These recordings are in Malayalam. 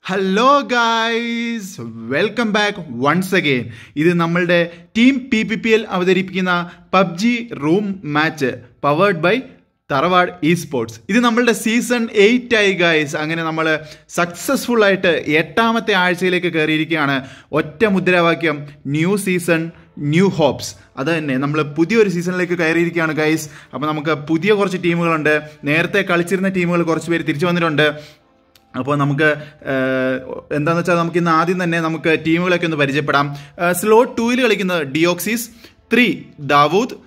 Hello guys welcome back once again ഇത് നമ്മളുടെ team P P P L അവതരിപ്പിക്കുന്ന PUBG room match powered by Tharavad esports ഇത് നമ്മളുടെ സീസൺ എയ്റ്റ് ആയി ഗായ്സ് അങ്ങനെ നമ്മൾ സക്സസ്ഫുൾ ആയിട്ട് എട്ടാമത്തെ ആഴ്ചയിലേക്ക് കയറിയിരിക്കുകയാണ് ഒറ്റ മുദ്രാവാക്യം ന്യൂ സീസൺ ന്യൂ ഹോപ്സ് അത് തന്നെ നമ്മൾ പുതിയൊരു സീസണിലേക്ക് കയറിയിരിക്കുകയാണ് ഗൈസ് അപ്പോൾ നമുക്ക് പുതിയ കുറച്ച് ടീമുകളുണ്ട് നേരത്തെ കളിച്ചിരുന്ന ടീമുകൾ കുറച്ച് പേര് തിരിച്ചു വന്നിട്ടുണ്ട് അപ്പോൾ നമുക്ക് എന്താണെന്ന് വെച്ചാൽ നമുക്ക് ഇന്ന് ആദ്യം തന്നെ നമുക്ക് ടീമുകളൊക്കെ ഒന്ന് പരിചയപ്പെടാം സ്ലോട്ട് ടൂവിൽ കളിക്കുന്നത് Deoxys three Dawood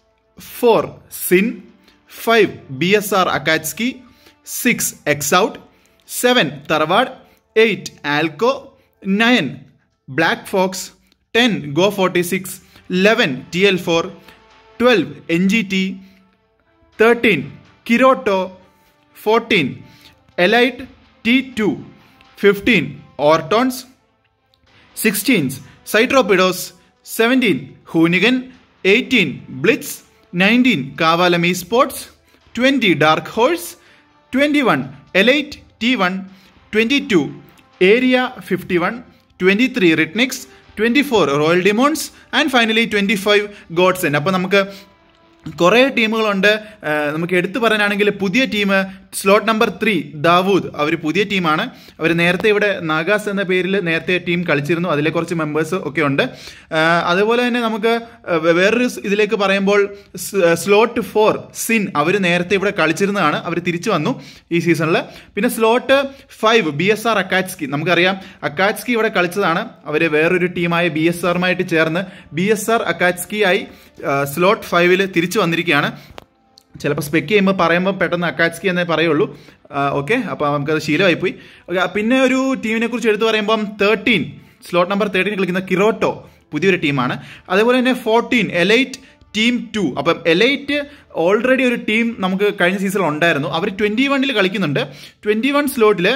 four Sin five B S R Akatsuki six X out seven Tharavad eight Alco nine black fox ten go forty six eleven T L four twelve N G T thirteen Kiroto fourteen elite T two fifteen Ortons sixteens Cytropidos seventeen Hoonigan eighteen Blitz nineteen Kavalami sports twenty dark horse twenty one elite T one twenty two area fifty one twenty three Ritnix twenty four royal demons and finally twenty five Godson അപ്പോൾ നമുക്ക് കുറേ ടീമുകളുണ്ട് നമുക്ക് എടുത്തു പറയാനാണെങ്കിൽ പുതിയ team slot number three Dawood അവർ പുതിയ ടീമാണ് അവർ നേരത്തെ ഇവിടെ നാഗാസ് എന്ന പേരിൽ നേരത്തെ ടീം കളിച്ചിരുന്നു അതിലെ കുറച്ച് മെമ്പേഴ്സ് ഒക്കെ ഉണ്ട് അതുപോലെ തന്നെ നമുക്ക് വേറൊരു ഇതിലേക്ക് പറയുമ്പോൾ സ്ലോട്ട് ഫോർ സിൻ അവർ നേരത്തെ ഇവിടെ കളിച്ചിരുന്നതാണ് അവർ തിരിച്ചു വന്നു ഈ സീസണിൽ പിന്നെ slot five B S R Akatsuki നമുക്കറിയാം അക്കാറ്റ്സ്കി ഇവിടെ കളിച്ചതാണ് അവർ വേറൊരു ടീമായ ബി എസ് ആറുമായിട്ട് ചേർന്ന് ബി എസ് ആർ അക്കാറ്റ്സ്കി ആയി സ്ലോട്ട് ഫൈവിൽ തിരിച്ചു വന്നിരിക്കുകയാണ് ചിലപ്പോൾ സ്പെക്ക് ചെയ്യുമ്പോൾ പറയുമ്പോൾ പെട്ടെന്ന് അക്കാറ്റ്സ്കി എന്നേ പറയുള്ളൂ ഓക്കെ അപ്പോൾ നമുക്കത് ശീലമായിപ്പോയി ഓക്കെ പിന്നെ ഒരു ടീമിനെ കുറിച്ച് എടുത്തു പറയുമ്പം തേർട്ടീൻ സ്ലോട്ട് നമ്പർ തേർട്ടീൻ കളിക്കുന്ന കിറോട്ടോ പുതിയൊരു ടീമാണ് അതേപോലെ തന്നെ ഫോർട്ടീൻ എലൈറ്റ് ടീം ടു അപ്പം എലൈറ്റ് ഓൾറെഡി ഒരു ടീം നമുക്ക് കഴിഞ്ഞ സീസണിൽ ഉണ്ടായിരുന്നു അവർ ട്വൻറ്റി വണ്ണിൽ കളിക്കുന്നുണ്ട് ട്വൻറ്റി വൺ സ്ലോട്ടിൽ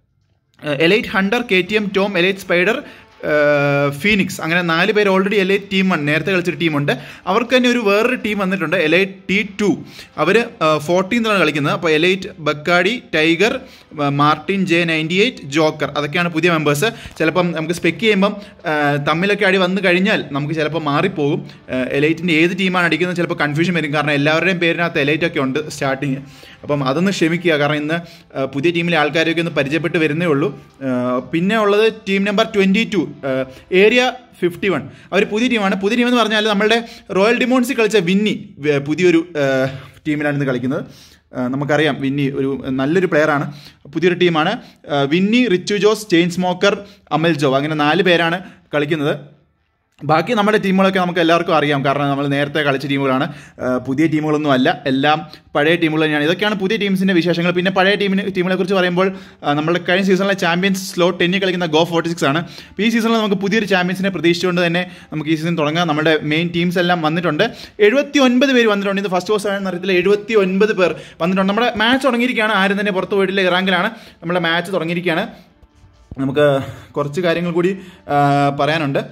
elite hunter K T M Tom elite spider phoenix അങ്ങനെ നാല് പേര് already L I team one നേരത്തെ കളിച്ചൊരു ടീമുണ്ട് അവർക്ക് തന്നെ ഒരു വേറൊരു ടീം വന്നിട്ടുണ്ട് എൽ ഐ ടി ടു അവർ ഫോർട്ടീൻത്തിലാണ് കളിക്കുന്നത് അപ്പോൾ elite Bacardi tiger Martin J ninety eight joker അതൊക്കെയാണ് പുതിയ മെമ്പേഴ്സ് ചിലപ്പം നമുക്ക് സ്പെക്ക് ചെയ്യുമ്പം തമ്മിലൊക്കെ അടി വന്നു കഴിഞ്ഞാൽ നമുക്ക് ചിലപ്പോൾ മാറിപ്പോകും എലൈറ്റിൻ്റെ ഏത് ടീമാണ് അടിക്കുന്നത് ചിലപ്പോൾ കൺഫ്യൂഷൻ വരും കാരണം എല്ലാവരുടെയും പേരിനകത്ത് എലൈറ്റ് ഒക്കെ ഉണ്ട് സ്റ്റാർട്ടിങ് അപ്പം അതൊന്ന് ക്ഷമിക്കുക കാരണം ഇന്ന് പുതിയ ടീമിലെ ആൾക്കാരെയൊക്കെ ഒന്ന് പരിചയപ്പെട്ട് വരുന്നേ ഉള്ളൂ പിന്നെ ഉള്ളത് team number twenty two area fifty one അവർ പുതിയ ടീമാണ് പുതിയ ടീം എന്ന് പറഞ്ഞാൽ നമ്മളുടെ റോയൽ ഡിമോൺസിൽ കളിച്ച വിന്നി പുതിയൊരു ടീമിലാണ് ഇന്ന് കളിക്കുന്നത് നമുക്കറിയാം വിന്നി ഒരു നല്ലൊരു പ്ലെയറാണ് പുതിയൊരു ടീമാണ് Vinny Richu Jose chain smoker Amal Joe അങ്ങനെ നാല് പേരാണ് കളിക്കുന്നത് ബാക്കി നമ്മുടെ ടീമുകളൊക്കെ നമുക്ക് എല്ലാവർക്കും അറിയാം കാരണം നമ്മൾ നേരത്തെ കളിച്ച ടീമുകളാണ് പുതിയ ടീമുകളൊന്നും അല്ല എല്ലാം പഴയ ടീമുകൾ തന്നെയാണ് ഇതൊക്കെയാണ് പുതിയ ടീംസിൻ്റെ വിശേഷങ്ങൾ പിന്നെ പഴയ ടീമിന് ടീമുകളെ കുറിച്ച് പറയുമ്പോൾ നമ്മുടെ കഴിഞ്ഞ സീസണിലെ ചാമ്പ്യൻസ് സ്ലോട്ട് ടെന്നിൽ കളിക്കുന്ന ഗോ ഫോർട്ടി സിക്സ് ആണ് അപ്പോൾ ഈ സീസണിൽ നമുക്ക് പുതിയൊരു ചാമ്പ്യൻസിനെ പ്രതീക്ഷിച്ചുകൊണ്ട് തന്നെ നമുക്ക് ഈ സീസൺ തുടങ്ങാം നമ്മുടെ മെയിൻ ടീംസ് എല്ലാം വന്നിട്ടുണ്ട് എഴുപത്തി ഒൻപത് പേര് വന്നിട്ടുണ്ട് ഇത് ഫസ്റ്റ് ഹോസ് ആണെന്ന് അറിയത്തില്ല എഴുപത്തി ഒൻപത് പേർ വന്നിട്ടുണ്ട് നമ്മുടെ മാച്ച് തുടങ്ങിയിരിക്കുകയാണ് ആരും തന്നെ പുറത്ത് പോയിട്ടില്ല ഇറാങ്കിലാണ് നമ്മുടെ മാച്ച് തുടങ്ങിയിരിക്കുകയാണ് നമുക്ക് കുറച്ച് കാര്യങ്ങൾ കൂടി പറയാനുണ്ട്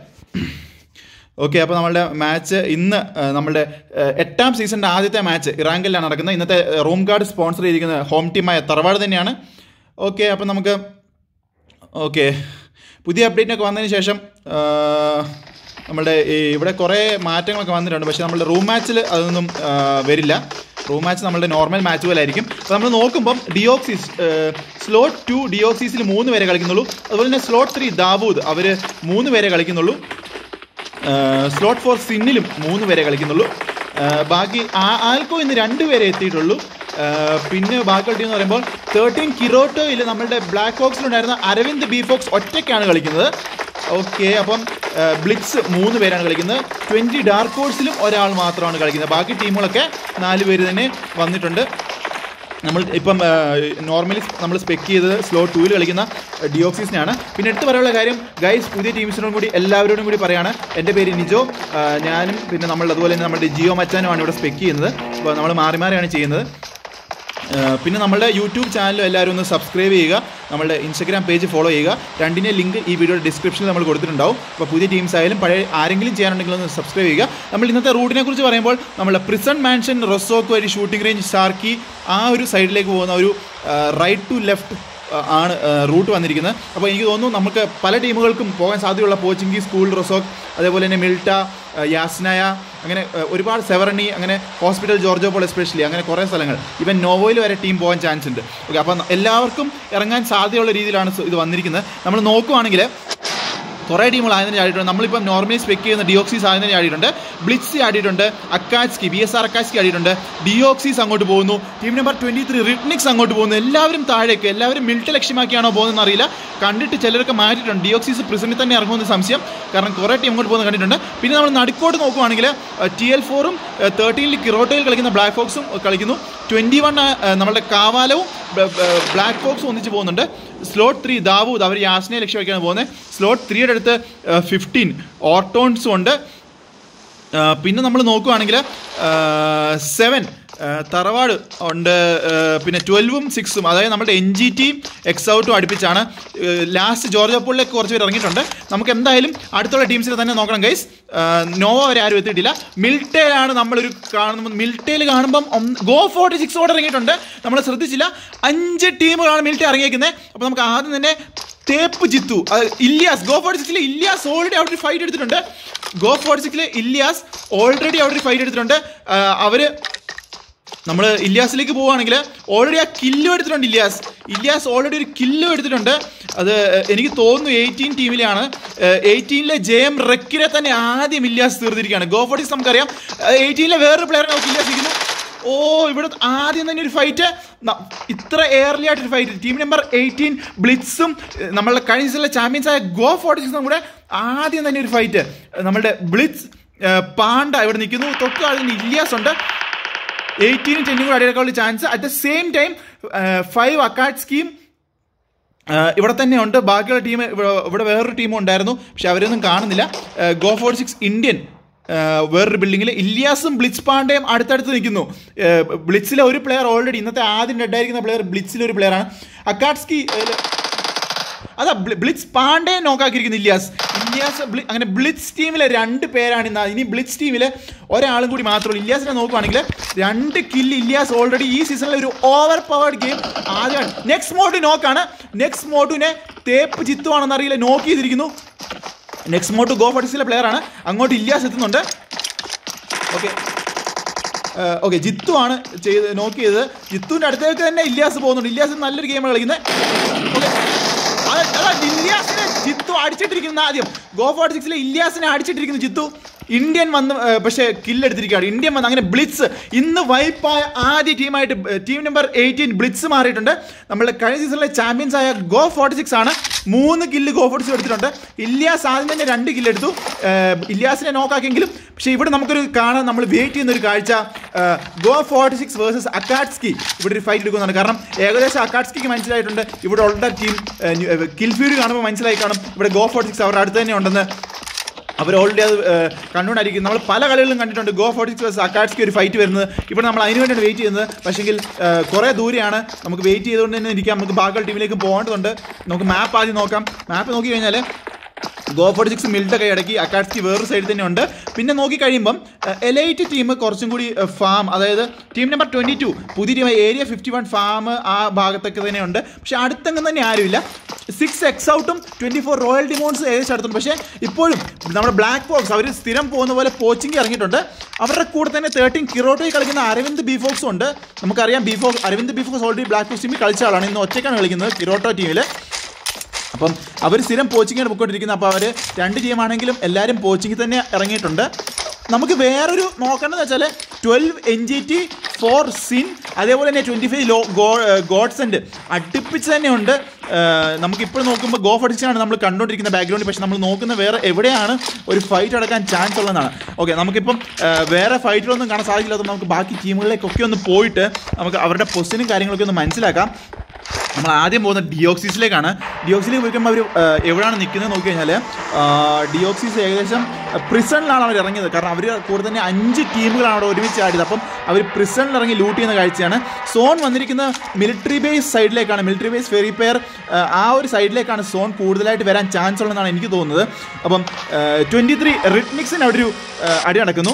ഓക്കെ അപ്പോൾ നമ്മളുടെ മാച്ച് ഇന്ന് നമ്മളുടെ എട്ടാം സീസണിൻ്റെ ആദ്യത്തെ മാച്ച് ഇറാങ്കിലാണ് നടക്കുന്നത് ഇന്നത്തെ റൂം കാർഡ് സ്പോൺസർ ചെയ്തിരിക്കുന്ന ഹോം ടീമായ തറവാട് തന്നെയാണ് ഓക്കെ അപ്പോൾ നമുക്ക് ഓക്കെ പുതിയ അപ്ഡേറ്റിനൊക്കെ വന്നതിന് ശേഷം നമ്മളുടെ ഈ ഇവിടെ കുറേ മാറ്റങ്ങളൊക്കെ വന്നിട്ടുണ്ട് പക്ഷേ നമ്മളുടെ റൂം മാച്ചിൽ അതൊന്നും വരില്ല റൂം മാച്ച് നമ്മളുടെ നോർമൽ മാച്ച് പോലെ ആയിരിക്കും അപ്പോൾ നമ്മൾ നോക്കുമ്പം ഡിയോക്സിസ് സ്ലോട്ട് ടു ഡിയോക്സിസിൽ മൂന്ന് പേരെ കളിക്കുന്നുള്ളൂ അതുപോലെ തന്നെ സ്ലോട്ട് ത്രീ ദാവൂദ് അവർ മൂന്ന് പേരെ കളിക്കുന്നുള്ളൂ സ്ലോട്ട് ഫോർ സിന്നിലും മൂന്ന് പേരെ കളിക്കുന്നുള്ളൂ ബാക്കി ആൽക്കോ ഇന്ന് രണ്ട് പേരെ എത്തിയിട്ടുള്ളൂ പിന്നെ ബാക്കി ടീം എന്ന് പറയുമ്പോൾ തേർട്ടീൻ കിറോട്ടോയിൽ നമ്മളുടെ ബ്ലാക്ക് ഹോക്സിലുണ്ടായിരുന്ന അരവിന്ദ് ബി ഫോക്സ് ഒറ്റയ്ക്കാണ് കളിക്കുന്നത് ഓക്കെ അപ്പം ബ്ലിറ്റ്സ് മൂന്ന് പേരാണ് കളിക്കുന്നത് ട്വൻറ്റി ഡാർക്ക് ഹോഴ്സിലും ഒരാൾ മാത്രമാണ് കളിക്കുന്നത് ബാക്കി ടീമുകളൊക്കെ നാല് പേര് തന്നെ വന്നിട്ടുണ്ട് നമ്മൾ ഇപ്പം നോർമലി നമ്മൾ സ്പെക്ക് ചെയ്തത് സ്ലോ ടൂവിൽ കളിക്കുന്ന ഡിയോക്സിസിനാണ് പിന്നെ എടുത്ത് പറയാനുള്ള കാര്യം ഗൈസ് പുതിയ ടീംസിനോടും കൂടി എല്ലാവരോടും കൂടി പറയാണ് എൻ്റെ പേര് നിജോ ഞാനും പിന്നെ നമ്മൾ അതുപോലെ തന്നെ നമ്മുടെ ജിയോ മച്ചാനുമാണ് ഇവിടെ സ്പെക്ക് ചെയ്യുന്നത് അപ്പോൾ നമ്മൾ മാറി മാറിയാണ് ചെയ്യുന്നത് പിന്നെ നമ്മളുടെ യൂട്യൂബ് ചാനലും എല്ലാവരും ഒന്ന് സബ്സ്ക്രൈബ് ചെയ്യുക നമ്മളുടെ ഇൻസ്റ്റാഗ്രാം പേജ് ഫോളോ ചെയ്യുക രണ്ടിൻ്റെ ലിങ്ക് ഈ വീഡിയോയുടെ ഡിസ്ക്രിപ്ഷനിൽ നമ്മൾ കൊടുത്തിട്ടുണ്ടാവും അപ്പോൾ പുതിയ ടീംസ് ആയാലും പഴയ ആരെങ്കിലും ചെയ്യാനുണ്ടെങ്കിൽ ഒന്ന് സബ്സ്ക്രൈബ് ചെയ്യുക നമ്മൾ ഇന്നത്തെ റൂട്ടിനെ കുറിച്ച് പറയുമ്പോൾ നമ്മുടെ പ്രിസൺ മാൻഷൻ റൊസോക്ക് വഴി ഷൂട്ടിംഗ് റേഞ്ച് ഷാർക്കി ആ ഒരു സൈഡിലേക്ക് പോകുന്ന ഒരു റൈറ്റ് ടു ലെഫ്റ്റ് ആ, ആണ് റൂട്ട് വന്നിരിക്കുന്നത് അപ്പോൾ എനിക്ക് തോന്നുന്നു നമുക്ക് പല ടീമുകൾക്കും പോകാൻ സാധ്യതയുള്ള പോച്ചിങ്കി സ്കൂൾ റൊസോക്ക് അതേപോലെ തന്നെ മിൽട്ട ആ, യാസ്നയ അങ്ങനെ ആ, ഒരുപാട് സെവറണി അങ്ങനെ ഹോസ്പിറ്റൽ ജോർജോ പോൾ എസ്പെഷ്യലി അങ്ങനെ കുറേ സ്ഥലങ്ങൾ ഇവൻ നോവോയിൽ വരെ ടീം പോകാൻ ചാൻസ് ഉണ്ട് ഓക്കെ അപ്പം എല്ലാവർക്കും ഇറങ്ങാൻ സാധ്യതയുള്ള രീതിയിലാണ് ഇത് വന്നിരിക്കുന്നത് നമ്മൾ നോക്കുവാണെങ്കിൽ കുറേ ടീമുകൾ ആയതിന് ചാടിയിട്ടുണ്ട് നമ്മളിപ്പം നോർമലി സ്പെക്ക് ചെയ്യുന്ന ഡിയോക്സീസ് ആയതിന് ചാടിയിട്ടുണ്ട് ബ്ലിറ്റ്സ് ആടിയിട്ടുണ്ട് Akatsuki B S R Akatsuki ആടിയിട്ടുണ്ട് ഡിയോക്സീസ് അങ്ങോട്ട് പോകുന്നു team number twenty three Ritnix അങ്ങോട്ട് പോകുന്നു എല്ലാവരും താഴേക്ക് എല്ലാവരും മിൽട്ട് ലക്ഷ്യമാക്കിയാണോ പോകുന്നതെന്ന് അറിയില്ല കണ്ടിട്ട് ചിലരൊക്കെ മാറ്റിയിട്ടുണ്ട് ഡിയോക്സീസ് പ്രിസണിൽ തന്നെ ഇറങ്ങുമെന്ന് സംശയം കാരണം കുറേ ടീം അങ്ങോട്ട് പോകുന്നത് കണ്ടിട്ടുണ്ട് പിന്നെ നമ്മൾ നടുക്കോട്ട് നോക്കുവാണെങ്കിൽ ടി എൽ ഫോറും തേർട്ടീനിൽ കിറോട്ടയിൽ കളിക്കുന്ന ബ്ലാക്ക് ഫോക്സും കളിക്കുന്നു ട്വൻറ്റി വൺ നമ്മുടെ കാവാലവും ബ്ലാക്ക് ഫോക്സും ഒന്നിച്ച് പോകുന്നുണ്ട് സ്ലോട്ട് ത്രീ ദാവൂദ് അവർ യാസ്നയെ ലക്ഷ്യമാക്കിയാണ് പോകുന്നത് സ്ലോട്ട് ത്രീയുടെ അടുത്ത് ഫിഫ്റ്റീൻ ഓർട്ടോൺസും ഉണ്ട് ആ, പിന്നെ നമ്മൾ നോക്കുകയാണെങ്കിൽ സെവൻ തറവാട് ഉണ്ട് ആ, പിന്നെ ട്വൽവും സിക്സും അതായത് നമ്മുടെ എൻ ജി ടിയും എക്സ് ഔട്ടും അടുപ്പിച്ചാണ് ലാസ്റ്റ് ജോർജ് അപ്പോളിലേക്ക് കുറച്ച് പേര് ഇറങ്ങിയിട്ടുണ്ട് നമുക്ക് എന്തായാലും അടുത്തുള്ള ടീംസിനെ തന്നെ നോക്കണം ഗൈസ് നോവ വരെ ആരും എത്തിയിട്ടില്ല മിൽട്ടയിലാണ് നമ്മളൊരു കാണുന്നത് മിൽട്ടയിൽ കാണുമ്പം ഗോ ഫോർട്ടി സിക്സ് ഓർഡർ ഇറങ്ങിയിട്ടുണ്ട് നമ്മൾ ശ്രദ്ധിച്ചില്ല അഞ്ച് ടീമുകളാണ് മിൽട്ട ഇറങ്ങിയേക്കുന്നത് അപ്പോൾ നമുക്ക് ആദ്യം തന്നെ തേപ്പ് ജിത്തു അത് ഇല്യാസ് ഗോ ഫോർട്ടി സിക്സിൽ ഇല്യാസ് ഓൾറെഡി അവിടെ ഒരു ഫൈറ്റ് എടുത്തിട്ടുണ്ട് ഗോ ഫോർട്ടി സിക്സിൽ ഇല്യാസ് ഓൾറെഡി അവിടെ ഒരു ഫൈറ്റ് എടുത്തിട്ടുണ്ട് ആ, അവര് നമ്മൾ ഇല്യാസിലേക്ക് പോവുകയാണെങ്കിൽ ഓൾറെഡി ആ കില്ലും എടുത്തിട്ടുണ്ട് ഇല്യാസ് ഇല്യാസ് ഓൾറെഡി ഒരു കില്ലും എടുത്തിട്ടുണ്ട് അത് എനിക്ക് തോന്നുന്നു എയ്റ്റീൻ ടീമിലാണ് എയ്റ്റീനിലെ ജെ എം റെക്കിനെ തന്നെ ആദ്യം ഇല്യാസ് തീർന്നിരിക്കുകയാണ് ഗോ ഫോർട്ടി സിക്സ് നമുക്കറിയാം എയ്റ്റീനിലെ വേറൊരു പ്ലെയർ നമുക്ക് ഇല്യാസ് ഇരിക്കുന്നു ഓ ഇവിടെ ആദ്യം തന്നെ ഒരു ഫൈറ്റ് ഇത്ര എയർലി ആയിട്ടൊരു ഫൈറ്റ് ടീം നമ്പർ എയ്റ്റീൻ ബ്ലിറ്റ്സും ഏഹ്, നമ്മളുടെ കഴിഞ്ഞ സീസണിലെ ചാമ്പ്യൻസ് ആയ ഗോ ഫോർട്ടി സിക്സും കൂടെ ആദ്യം തന്നെ ഒരു ഫൈറ്റ് നമ്മളുടെ ബ്ലിറ്റ്സ് ഏഹ്, പാണ്ട ഇവിടെ നിൽക്കുന്നു തൊട്ട് അതിന് ഇല്യാസ് ഉണ്ട് എയ്റ്റീനും ടെന്നും കൂടെ അടിയെടുക്കാനുള്ള chance at the same time five Akatsuki ഇവിടെ തന്നെ ഉണ്ട് ബാക്കിയുള്ള ടീം ഇവിടെ വേറൊരു ടീം ഉണ്ടായിരുന്നു പക്ഷെ അവരൊന്നും കാണുന്നില്ല ഗോ ഫോർ സിക്സ് ഇന്ത്യൻ ഏഹ് വേറൊരു ബിൽഡിങ്ങിൽ ഇല്യാസും ബ്ലിറ്റ്സ് പാണ്ഡയും അടുത്തടുത്ത് നിൽക്കുന്നു ഏഹ് ബ്ലിറ്റ്സിലെ ഒരു പ്ലെയർ ഓൾറെഡി ഇന്നത്തെ ആദ്യം ഡെഡായിരിക്കുന്ന പ്ലെയർ ബ്ലിറ്റ്സിലെ ഒരു പ്ലെയറാണ് അക്കാഡ്സ്കി അതാ ബ്ലി- ബ്ലിറ്റ്സ് പാണ്ഡെ നോക്കാക്കിയിരിക്കുന്നു ഇല്യാസ് ഇല്യാസ് ബ്ലി- അങ്ങനെ ബ്ലിറ്റ്സ് ടീമിലെ രണ്ട് പേരാണ് ഇന്ന് ഇനി ബ്ലിറ്റ്സ് ടീമിലെ ഒരാളും കൂടി മാത്രമേ ഉള്ളൂ ഇല്യാസിനെ നോക്കുവാണെങ്കിൽ രണ്ട് കില്ല് ഇല്യാസ് ഓൾറെഡി ഈ സീസണിൽ ഒരു ഓവർ പവേർഡ് ഗെയിം ആദ്യമാണ് നെക്സ്റ്റ് മോഡ് നോക്കാണ് നെക്സ്റ്റ് മോഡിനെ തേപ്പ് ജിത്തുവാണെന്ന് അറിയില്ല നോക്ക് ചെയ്തിരിക്കുന്നു നെക്സ്റ്റ് മോഡ് ഗോ ഫഡിസിലെ പ്ലെയർ ആണ് അങ്ങോട്ട് ഇല്യാസ് എത്തുന്നുണ്ട് ഓക്കെ ഓക്കെ ജിത്തു ആണ് ചെയ്ത് നോക്കി ചെയ്തത് ജിത്തുവിൻ്റെ അടുത്തേക്ക് തന്നെ ഇല്യാസ് പോകുന്നുണ്ട് ഇല്യാസ് നല്ലൊരു ഗെയിമാണ് കളിക്കുന്നത് ഓക്കെ അതാ ഇല്യാസിനെ ജിത്തു അടിച്ചിട്ടിരിക്കുന്ന ആദ്യം ഗോ ഫോർട്ടി സിക്സിലെ ഇല്യാസിനെ അടിച്ചിട്ടിരിക്കുന്നു ജിത്തു ഇന്ത്യൻ വന്ന് ഏ, പക്ഷേ കില്ലെടുത്തിരിക്കുകയാണ് ഇന്ത്യൻ വന്ന് അങ്ങനെ ബ്ലിറ്റ്സ് ഇന്ന് വൈപ്പായ ആദ്യ ടീമായിട്ട് ടീം നമ്പർ എയ്റ്റീൻ ബ്ലിറ്റ്സ് മാറിയിട്ടുണ്ട് നമ്മുടെ കഴിഞ്ഞ സീസണിലെ ചാമ്പ്യൻസ് ആയ ഗോ ഫോർട്ടി സിക്സ് ആണ് മൂന്ന് കില്ല് ഗോ ഫോർട്ടി സിക്സ് എടുത്തിട്ടുണ്ട് ഇല്യാസ് ആദ്യം തന്നെ രണ്ട് കില്ല് എടുത്തു ഏ, ഇല്യാസിനെ നോക്കാക്കെങ്കിലും പക്ഷേ ഇവിടെ നമുക്കൊരു കാണാൻ നമ്മൾ വെയിറ്റ് ചെയ്യുന്ന ഒരു കാഴ്ച go forty six versus Akatsuki ഇവിടെ ഒരു ഫൈറ്റ് എടുക്കുന്നുണ്ട് കാരണം ഏകദേശം അക്കാഡ്സ്കിക്ക് മനസ്സിലായിട്ടുണ്ട് ഇവിടെ ഉള്ള ടീം കിൽഫ്യൂരി കാണുമ്പോൾ മനസ്സിലായി കാണും ഇവിടെ ഗോ ഫോർട്ടി സിക്സ് അവരുടെ അടുത്ത് തന്നെ ഉണ്ടെന്ന് അവർ ഓൾറെഡി അത് ഏഹ്, കണ്ടുകൊണ്ടായിരിക്കും നമ്മൾ പല കളികളിലും കണ്ടിട്ടുണ്ട് go forty six versus Akatsuki ഒരു ഫൈറ്റ് വരുന്നത് ഇവിടെ നമ്മൾ അതിന് വേണ്ടിയാണ് വെയിറ്റ് ചെയ്യുന്നത് പക്ഷേങ്കിൽ ഏഹ്, കുറേ ദൂരെയാണ് നമുക്ക് വെയിറ്റ് ചെയ്തുകൊണ്ട് തന്നെ ഇരിക്കാം നമുക്ക് ബാക്കിയുള്ള ടീമിലേക്ക് പോകേണ്ടതുണ്ട് നമുക്ക് മാപ്പ് ആദ്യം നോക്കാം മാപ്പ് നോക്കി കഴിഞ്ഞാൽ ഗോ ഫോർട്ടി സിക്സ് മിൽട്ട കൈയടക്കി അക്കാഡ്സ്കി വേറൊരു സൈഡിൽ തന്നെ ഉണ്ട് പിന്നെ നോക്കി കഴിയുമ്പം എലൈറ്റ് ടീം കുറച്ചും കൂടി ഫാം അതായത് ടീം നമ്പർ ട്വൻറ്റി ടു പുതിയ team area fifty one farm ആ ഭാഗത്തൊക്കെ തന്നെ ഉണ്ട് പക്ഷെ അടുത്തെങ്ങും തന്നെ ആരുമില്ല സിക്സ് എക്സ് ഔട്ടും ട്വൻറ്റി ഫോർ റോയൽ ഡിമോൺസ് ഏകദേശം അടുത്തുണ്ട് പക്ഷേ ഇപ്പോഴും നമ്മുടെ ബ്ലാക്ക് ബോക്സ് അവർ സ്ഥിരം പോകുന്ന പോലെ പോച്ചിങ് ഇറങ്ങിയിട്ടുണ്ട് അവരുടെ കൂടെ തന്നെ തേർട്ടീൻ കിറോട്ടയിൽ കളിക്കുന്ന അരവിന്ദ് ബിഫോക്സും ഉണ്ട് നമുക്കറിയാം B fox Aravind B fox already black box ടീമിൽ കളിച്ച ആളാണ് ഇന്ന് ഒറ്റയ്ക്കാണ് കളിക്കുന്നത് കിറോട്ടോ ടീമിൽ അപ്പം അവർ സ്ഥിരം പോച്ചിങ്ങിന് പോയിക്കൊണ്ടിരിക്കുന്നത് അപ്പോൾ അവർ രണ്ട് ടീമാണെങ്കിലും എല്ലാവരും പോച്ചിങ്ങിൽ തന്നെ ഇറങ്ങിയിട്ടുണ്ട് നമുക്ക് വേറൊരു നോക്കേണ്ടതെന്ന് വെച്ചാൽ twelve N G T four Sin അതേപോലെ തന്നെ twenty five low go Godsend അടുപ്പിച്ച് തന്നെയുണ്ട് നമുക്കിപ്പോൾ നോക്കുമ്പോൾ ഗോ ഫടിച്ചാണ് നമ്മൾ കണ്ടുകൊണ്ടിരിക്കുന്ന ബാക്ക്ഗ്രൗണ്ടിൽ പക്ഷേ നമ്മൾ നോക്കുന്ന വേറെ എവിടെയാണ് ഒരു ഫൈറ്റ് നടക്കാൻ ചാൻസ് ഉള്ളതെന്നാണ് ഓക്കെ നമുക്കിപ്പം ആ, വേറെ ഫൈറ്റുകളൊന്നും കാണാൻ സാധിക്കില്ലാത്തത് നമുക്ക് ബാക്കി ടീമുകളിലേക്കൊക്കെ ഒന്ന് പോയിട്ട് നമുക്ക് അവരുടെ പൊസിഷനും കാര്യങ്ങളൊക്കെ ഒന്ന് മനസ്സിലാക്കാം നമ്മൾ ആദ്യം പോകുന്ന ഡിയോക്സിസിലേക്കാണ് ഡിയോക്സിലേക്ക് പോയിക്കുമ്പോൾ അവർ എവിടെയാണ് നിൽക്കുന്നത് നോക്കി കഴിഞ്ഞാൽ ഡിയോക്സിസ് ഏകദേശം പ്രിസണിലാണ് അവർ ഇറങ്ങിയത് കാരണം അവർ കൂടെ തന്നെ അഞ്ച് ടീമുകളാണ് അവിടെ ഒരുമിച്ച് ആടിയത് അപ്പം അവർ പ്രിസണിൽ ഇറങ്ങി ലൂട്ട് ചെയ്യുന്ന കാഴ്ചയാണ് സോൺ വന്നിരിക്കുന്ന മിലിറ്ററി ബേസ് സൈഡിലേക്കാണ് മിലിറ്ററി ബേസ് ഫെറി പെയർ ആ ഒരു സൈഡിലേക്കാണ് സോൺ കൂടുതലായിട്ട് വരാൻ ചാൻസ് ഉള്ളതെന്നാണ് എനിക്ക് തോന്നുന്നത് അപ്പം ട്വൻറ്റി ത്രീ റിട്നിക്സിന് അവിടെ ഒരു ആ, അടി നടക്കുന്നു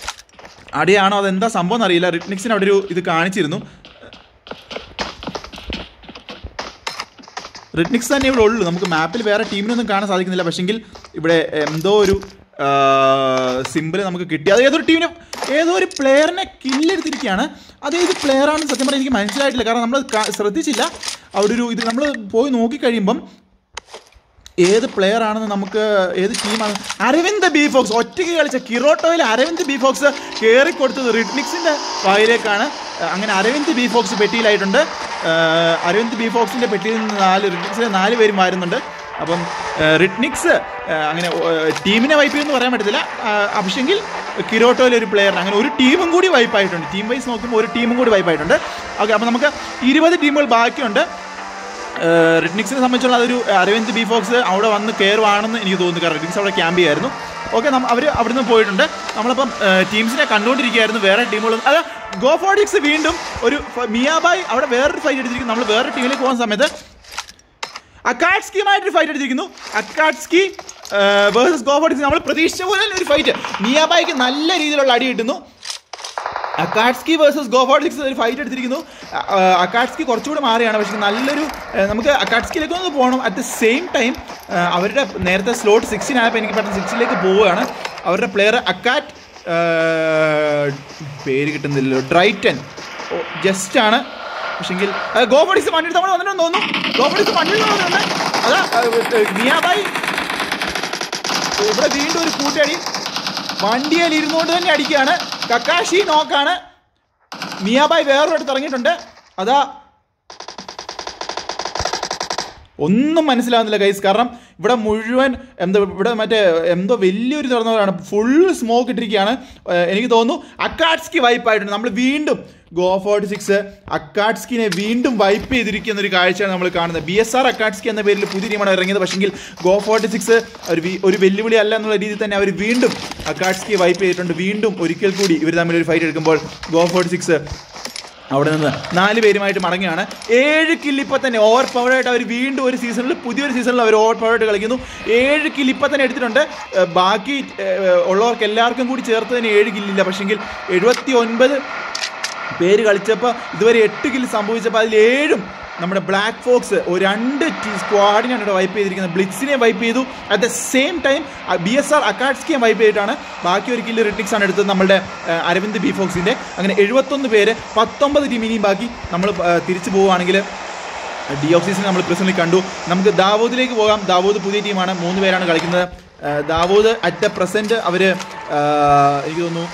അടിയാണോ അതെന്താ സംഭവം എന്നറിയില്ല റിട്നിക്സിന് അവിടെ ഒരു ഇത് കാണിച്ചിരുന്നു റിട്നിക്സ് തന്നെ ഇവിടെ ഉള്ളൂ നമുക്ക് മാപ്പിൽ വേറെ ടീമിനൊന്നും കാണാൻ സാധിക്കുന്നില്ല പക്ഷെങ്കിൽ ഇവിടെ എന്തോ ഒരു സിമ്പിൾ നമുക്ക് കിട്ടി അത് ഏതൊരു ടീമിനെ ഏതോ ഒരു പ്ലെയറിനെ കില്ലെടുത്തിരിക്കുകയാണ് അത് ഏത് പ്ലെയറാണെന്ന് സത്യം പറഞ്ഞാൽ എനിക്ക് മനസ്സിലായിട്ടില്ല കാരണം നമ്മൾ ക- ശ്രദ്ധിച്ചില്ല അവിടെ ഒരു ഇത് നമ്മൾ പോയി നോക്കിക്കഴിയുമ്പം ഏത് പ്ലെയർ ആണെന്ന് നമുക്ക് ഏത് ടീമാണ് അരവിന്ദ് ബി ഫോക്സ് ഒറ്റയ്ക്ക് കളിച്ച കിറോട്ടോയിൽ അരവിന്ദ് ബി ഫോക്സ് കയറി കൊടുത്തത് റിഡ്നിക്സിന്റെ വായിലേക്കാണ് അഹ് അങ്ങനെ അരവിന്ദ് ബി ഫോക്സ് പെട്ടിയിലായിട്ടുണ്ട് ആഹ് അരവിന്ദ് ബി ഫോക്സിന്റെ പെട്ടിയിൽ നിന്ന് നാല് റിഡ്നിക്സിലെ നാല് പേരും മാറുന്നുണ്ട് അപ്പം ആഹ് റിഡ്നിക്സ് ആഹ് അങ്ങനെ ആഹ് ടീമിനെ വൈപ്പ് ചെയ്യുമെന്ന് പറയാൻ പറ്റത്തില്ല ആഹ് പക്ഷെങ്കിൽ കിരോട്ടോയിലെ ഒരു പ്ലെയറിന് അങ്ങനെ ഒരു ടീമും കൂടി വൈപ്പായിട്ടുണ്ട് ടീം വൈസ് നോക്കുമ്പോൾ ഒരു ടീമും കൂടി വൈപ്പായിട്ടുണ്ട് ഓക്കെ അപ്പം നമുക്ക് ഇരുപത് ടീമുകൾ ബാക്കിയുണ്ട് ഏഹ് റിഡ്നിക്സിനെ സംബന്ധിച്ചുള്ള അതൊരു അരവിന്ദ് ബി ഫോക്സ് അവിടെ വന്ന് കയറുവാണെന്ന് എനിക്ക് തോന്നുന്നു കാരണം റിഡ്നിക്സ് അവിടെ ക്യാമ്പ് ചെയ്യായിരുന്നു ഓക്കെ അവർ അവിടുന്ന് പോയിട്ടുണ്ട് നമ്മളപ്പം ടീംസിനെ കണ്ടുകൊണ്ടിരിക്കുകയായിരുന്നു വേറെ ടീമുകളും അല്ല ഗോ ഫോഡിക്സ് വീണ്ടും ഒരു ഫ- മിയാബായ് അവിടെ വേറൊരു ഫൈറ്റ് എടുത്തിരിക്കുന്നു നമ്മൾ വേറൊരു ടീമിലേക്ക് പോകുന്ന സമയത്ത് അക്കാട്സ്കിയുമായിട്ട് ഫൈറ്റ് എടുത്തിരിക്കുന്നു അക്കാട്സ്കി വേഴ്സസ് ഗോ ഫോഡിക്സ് നമ്മൾ പ്രതീക്ഷിച്ച പോലെ തന്നെ ഒരു ഫൈറ്റ് മിയാബായിക്ക് നല്ല രീതിയിലുള്ള അടി കിട്ടുന്നു അക്കാട്സ്കി വേഴ്സസ് ഗോഫോഡിക്സ് ഒരു ഫൈറ്റ് എടുത്തിരിക്കുന്നു അ- ആ, അക്കാട്സ്കി കുറച്ചുകൂടി മാറിയാണ് പക്ഷേ നല്ലൊരു ആ, നമുക്ക് അക്കാട്സ്കിയിലേക്ക് ഒന്ന് പോകണം അറ്റ് ദ സെയിം ടൈം അവരുടെ നേരത്തെ സ്ലോട്ട് സിക്സിന് ആയപ്പോൾ എനിക്ക് പെട്ടെന്ന് സിക്സിലേക്ക് പോവുകയാണ് അവരുടെ പ്ലെയർ അക്കാറ്റ് ആ, പേര് കിട്ടുന്നില്ലല്ലോ ഡ്രൈറ്റൻ ജസ്റ്റ് ആണ് പക്ഷെങ്കിൽ ഗോഫോഡിക്സ് മണ്ണിൽ തവണ വന്നിട്ടുണ്ടെന്ന് തോന്നുന്നു ഗോഫോഡിക്സ് മണ്ണിൽ വന്നിട്ടുണ്ട് അതാ മിയാബായി ഇവിടെ വീണ്ടും ഒരു കൂട്ടടി വണ്ടിയിൽ ഇരുന്നുകൊണ്ട് തന്നെ അടിക്കുകയാണ് കക്കാഷി നോക്കാണ് മിയാബായ് വേറൊരിടത്ത് ഇറങ്ങിയിട്ടുണ്ട് അതാ ഒന്നും മനസ്സിലാവുന്നില്ല ഗൈസ് കാരണം ഇവിടെ മുഴുവൻ എന്താ ഇവിടെ മറ്റേ എന്തോ വലിയൊരു തുറന്നവരാണ് ഫുൾ സ്മോക്ക് ഇട്ടിരിക്കുകയാണ് ഏഹ് എനിക്ക് തോന്നുന്നു അക്കാട്സ്കി വൈപ്പായിട്ടുണ്ട് നമ്മൾ വീണ്ടും ഗോ ഫോർട്ടി സിക്സ് അക്കാട്സ്കിനെ വീണ്ടും വൈപ്പ് ചെയ്തിരിക്കുന്ന ഒരു കാഴ്ചയാണ് നമ്മൾ കാണുന്നത് ബി എസ് ആർ അക്കാട്സ്കി എന്ന പേരിൽ പുതിയ ടീമാണ് ഇറങ്ങിയത് പക്ഷെങ്കിൽ ഗോ ഫോർട്ടി സിക്സ് ഒരു വി- ഒരു വെല്ലുവിളി അല്ല എന്നുള്ള രീതിയിൽ തന്നെ അവർ വീണ്ടും അക്കാട്സ്കി വൈപ്പ് ചെയ്തിട്ടുണ്ട് വീണ്ടും ഒരിക്കൽ കൂടി ഇവർ തമ്മിൽ ഒരു ഫൈറ്റ് എടുക്കുമ്പോൾ ഗോ ഫോർട്ടി സിക്സ് അവിടെ നിന്ന് നാല് പേരുമായിട്ട് മടങ്ങുകയാണ് ഏഴ് കില്ലിപ്പോൾ തന്നെ ഓവർ പവർഡായിട്ട് അവർ വീണ്ടും ഒരു സീസണിൽ പുതിയൊരു സീസണിൽ അവർ ഓവർ പവർഡ് കളിക്കുന്നു ഏഴ് കില്ലിപ്പോൾ തന്നെ എടുത്തിട്ടുണ്ട് ഏഹ് ബാക്കി ഏഹ് ഉള്ളവർക്ക് എല്ലാവർക്കും കൂടി ചേർത്ത് തന്നെ ഏഴ് കില്ലില്ല പക്ഷെങ്കിൽ എഴുപത്തി ഒൻപത് പേര് കളിച്ചപ്പോൾ ഇതുവരെ എട്ട് കില്ല് സംഭവിച്ചപ്പോൾ അതിൽ ഏഴും നമ്മുടെ ബ്ലാക്ക് ഫോക്സ് ഒരു രണ്ട് സ്ക്വാഡിനാണ് ഇവിടെ വൈപ്പ് ചെയ്തിരിക്കുന്നത് ബ്ലിറ്റ്സിനെ വൈപ്പ് ചെയ്തു at the same time B S R അക്കാഡ്സ്കിയെ വൈപ്പ് ചെയ്തിട്ടാണ് ബാക്കി ഒരു കില്ല് റിട്ടിക്സ് ആണ് എടുത്തത് നമ്മുടെ ആ, അരവിന്ദ് ബി ഫോക്സിൻ്റെ അങ്ങനെ എഴുപത്തൊന്ന് പേര് പത്തൊമ്പത് ടീം ഇനിയും ബാക്കി നമ്മൾ ആ, തിരിച്ചു പോവുകയാണെങ്കിൽ ഡി ഓഫ് സീസൺ നമ്മൾ പ്രസന്റിൽ കണ്ടു നമുക്ക് ദാവൂദിലേക്ക് പോകാം ദാവൂദ് പുതിയ ടീമാണ് മൂന്ന് പേരാണ് കളിക്കുന്നത് ആ, ദാവൂദ് അറ്റ് ദ പ്രസൻറ്റ് അവർ എനിക്ക് തോന്നുന്നു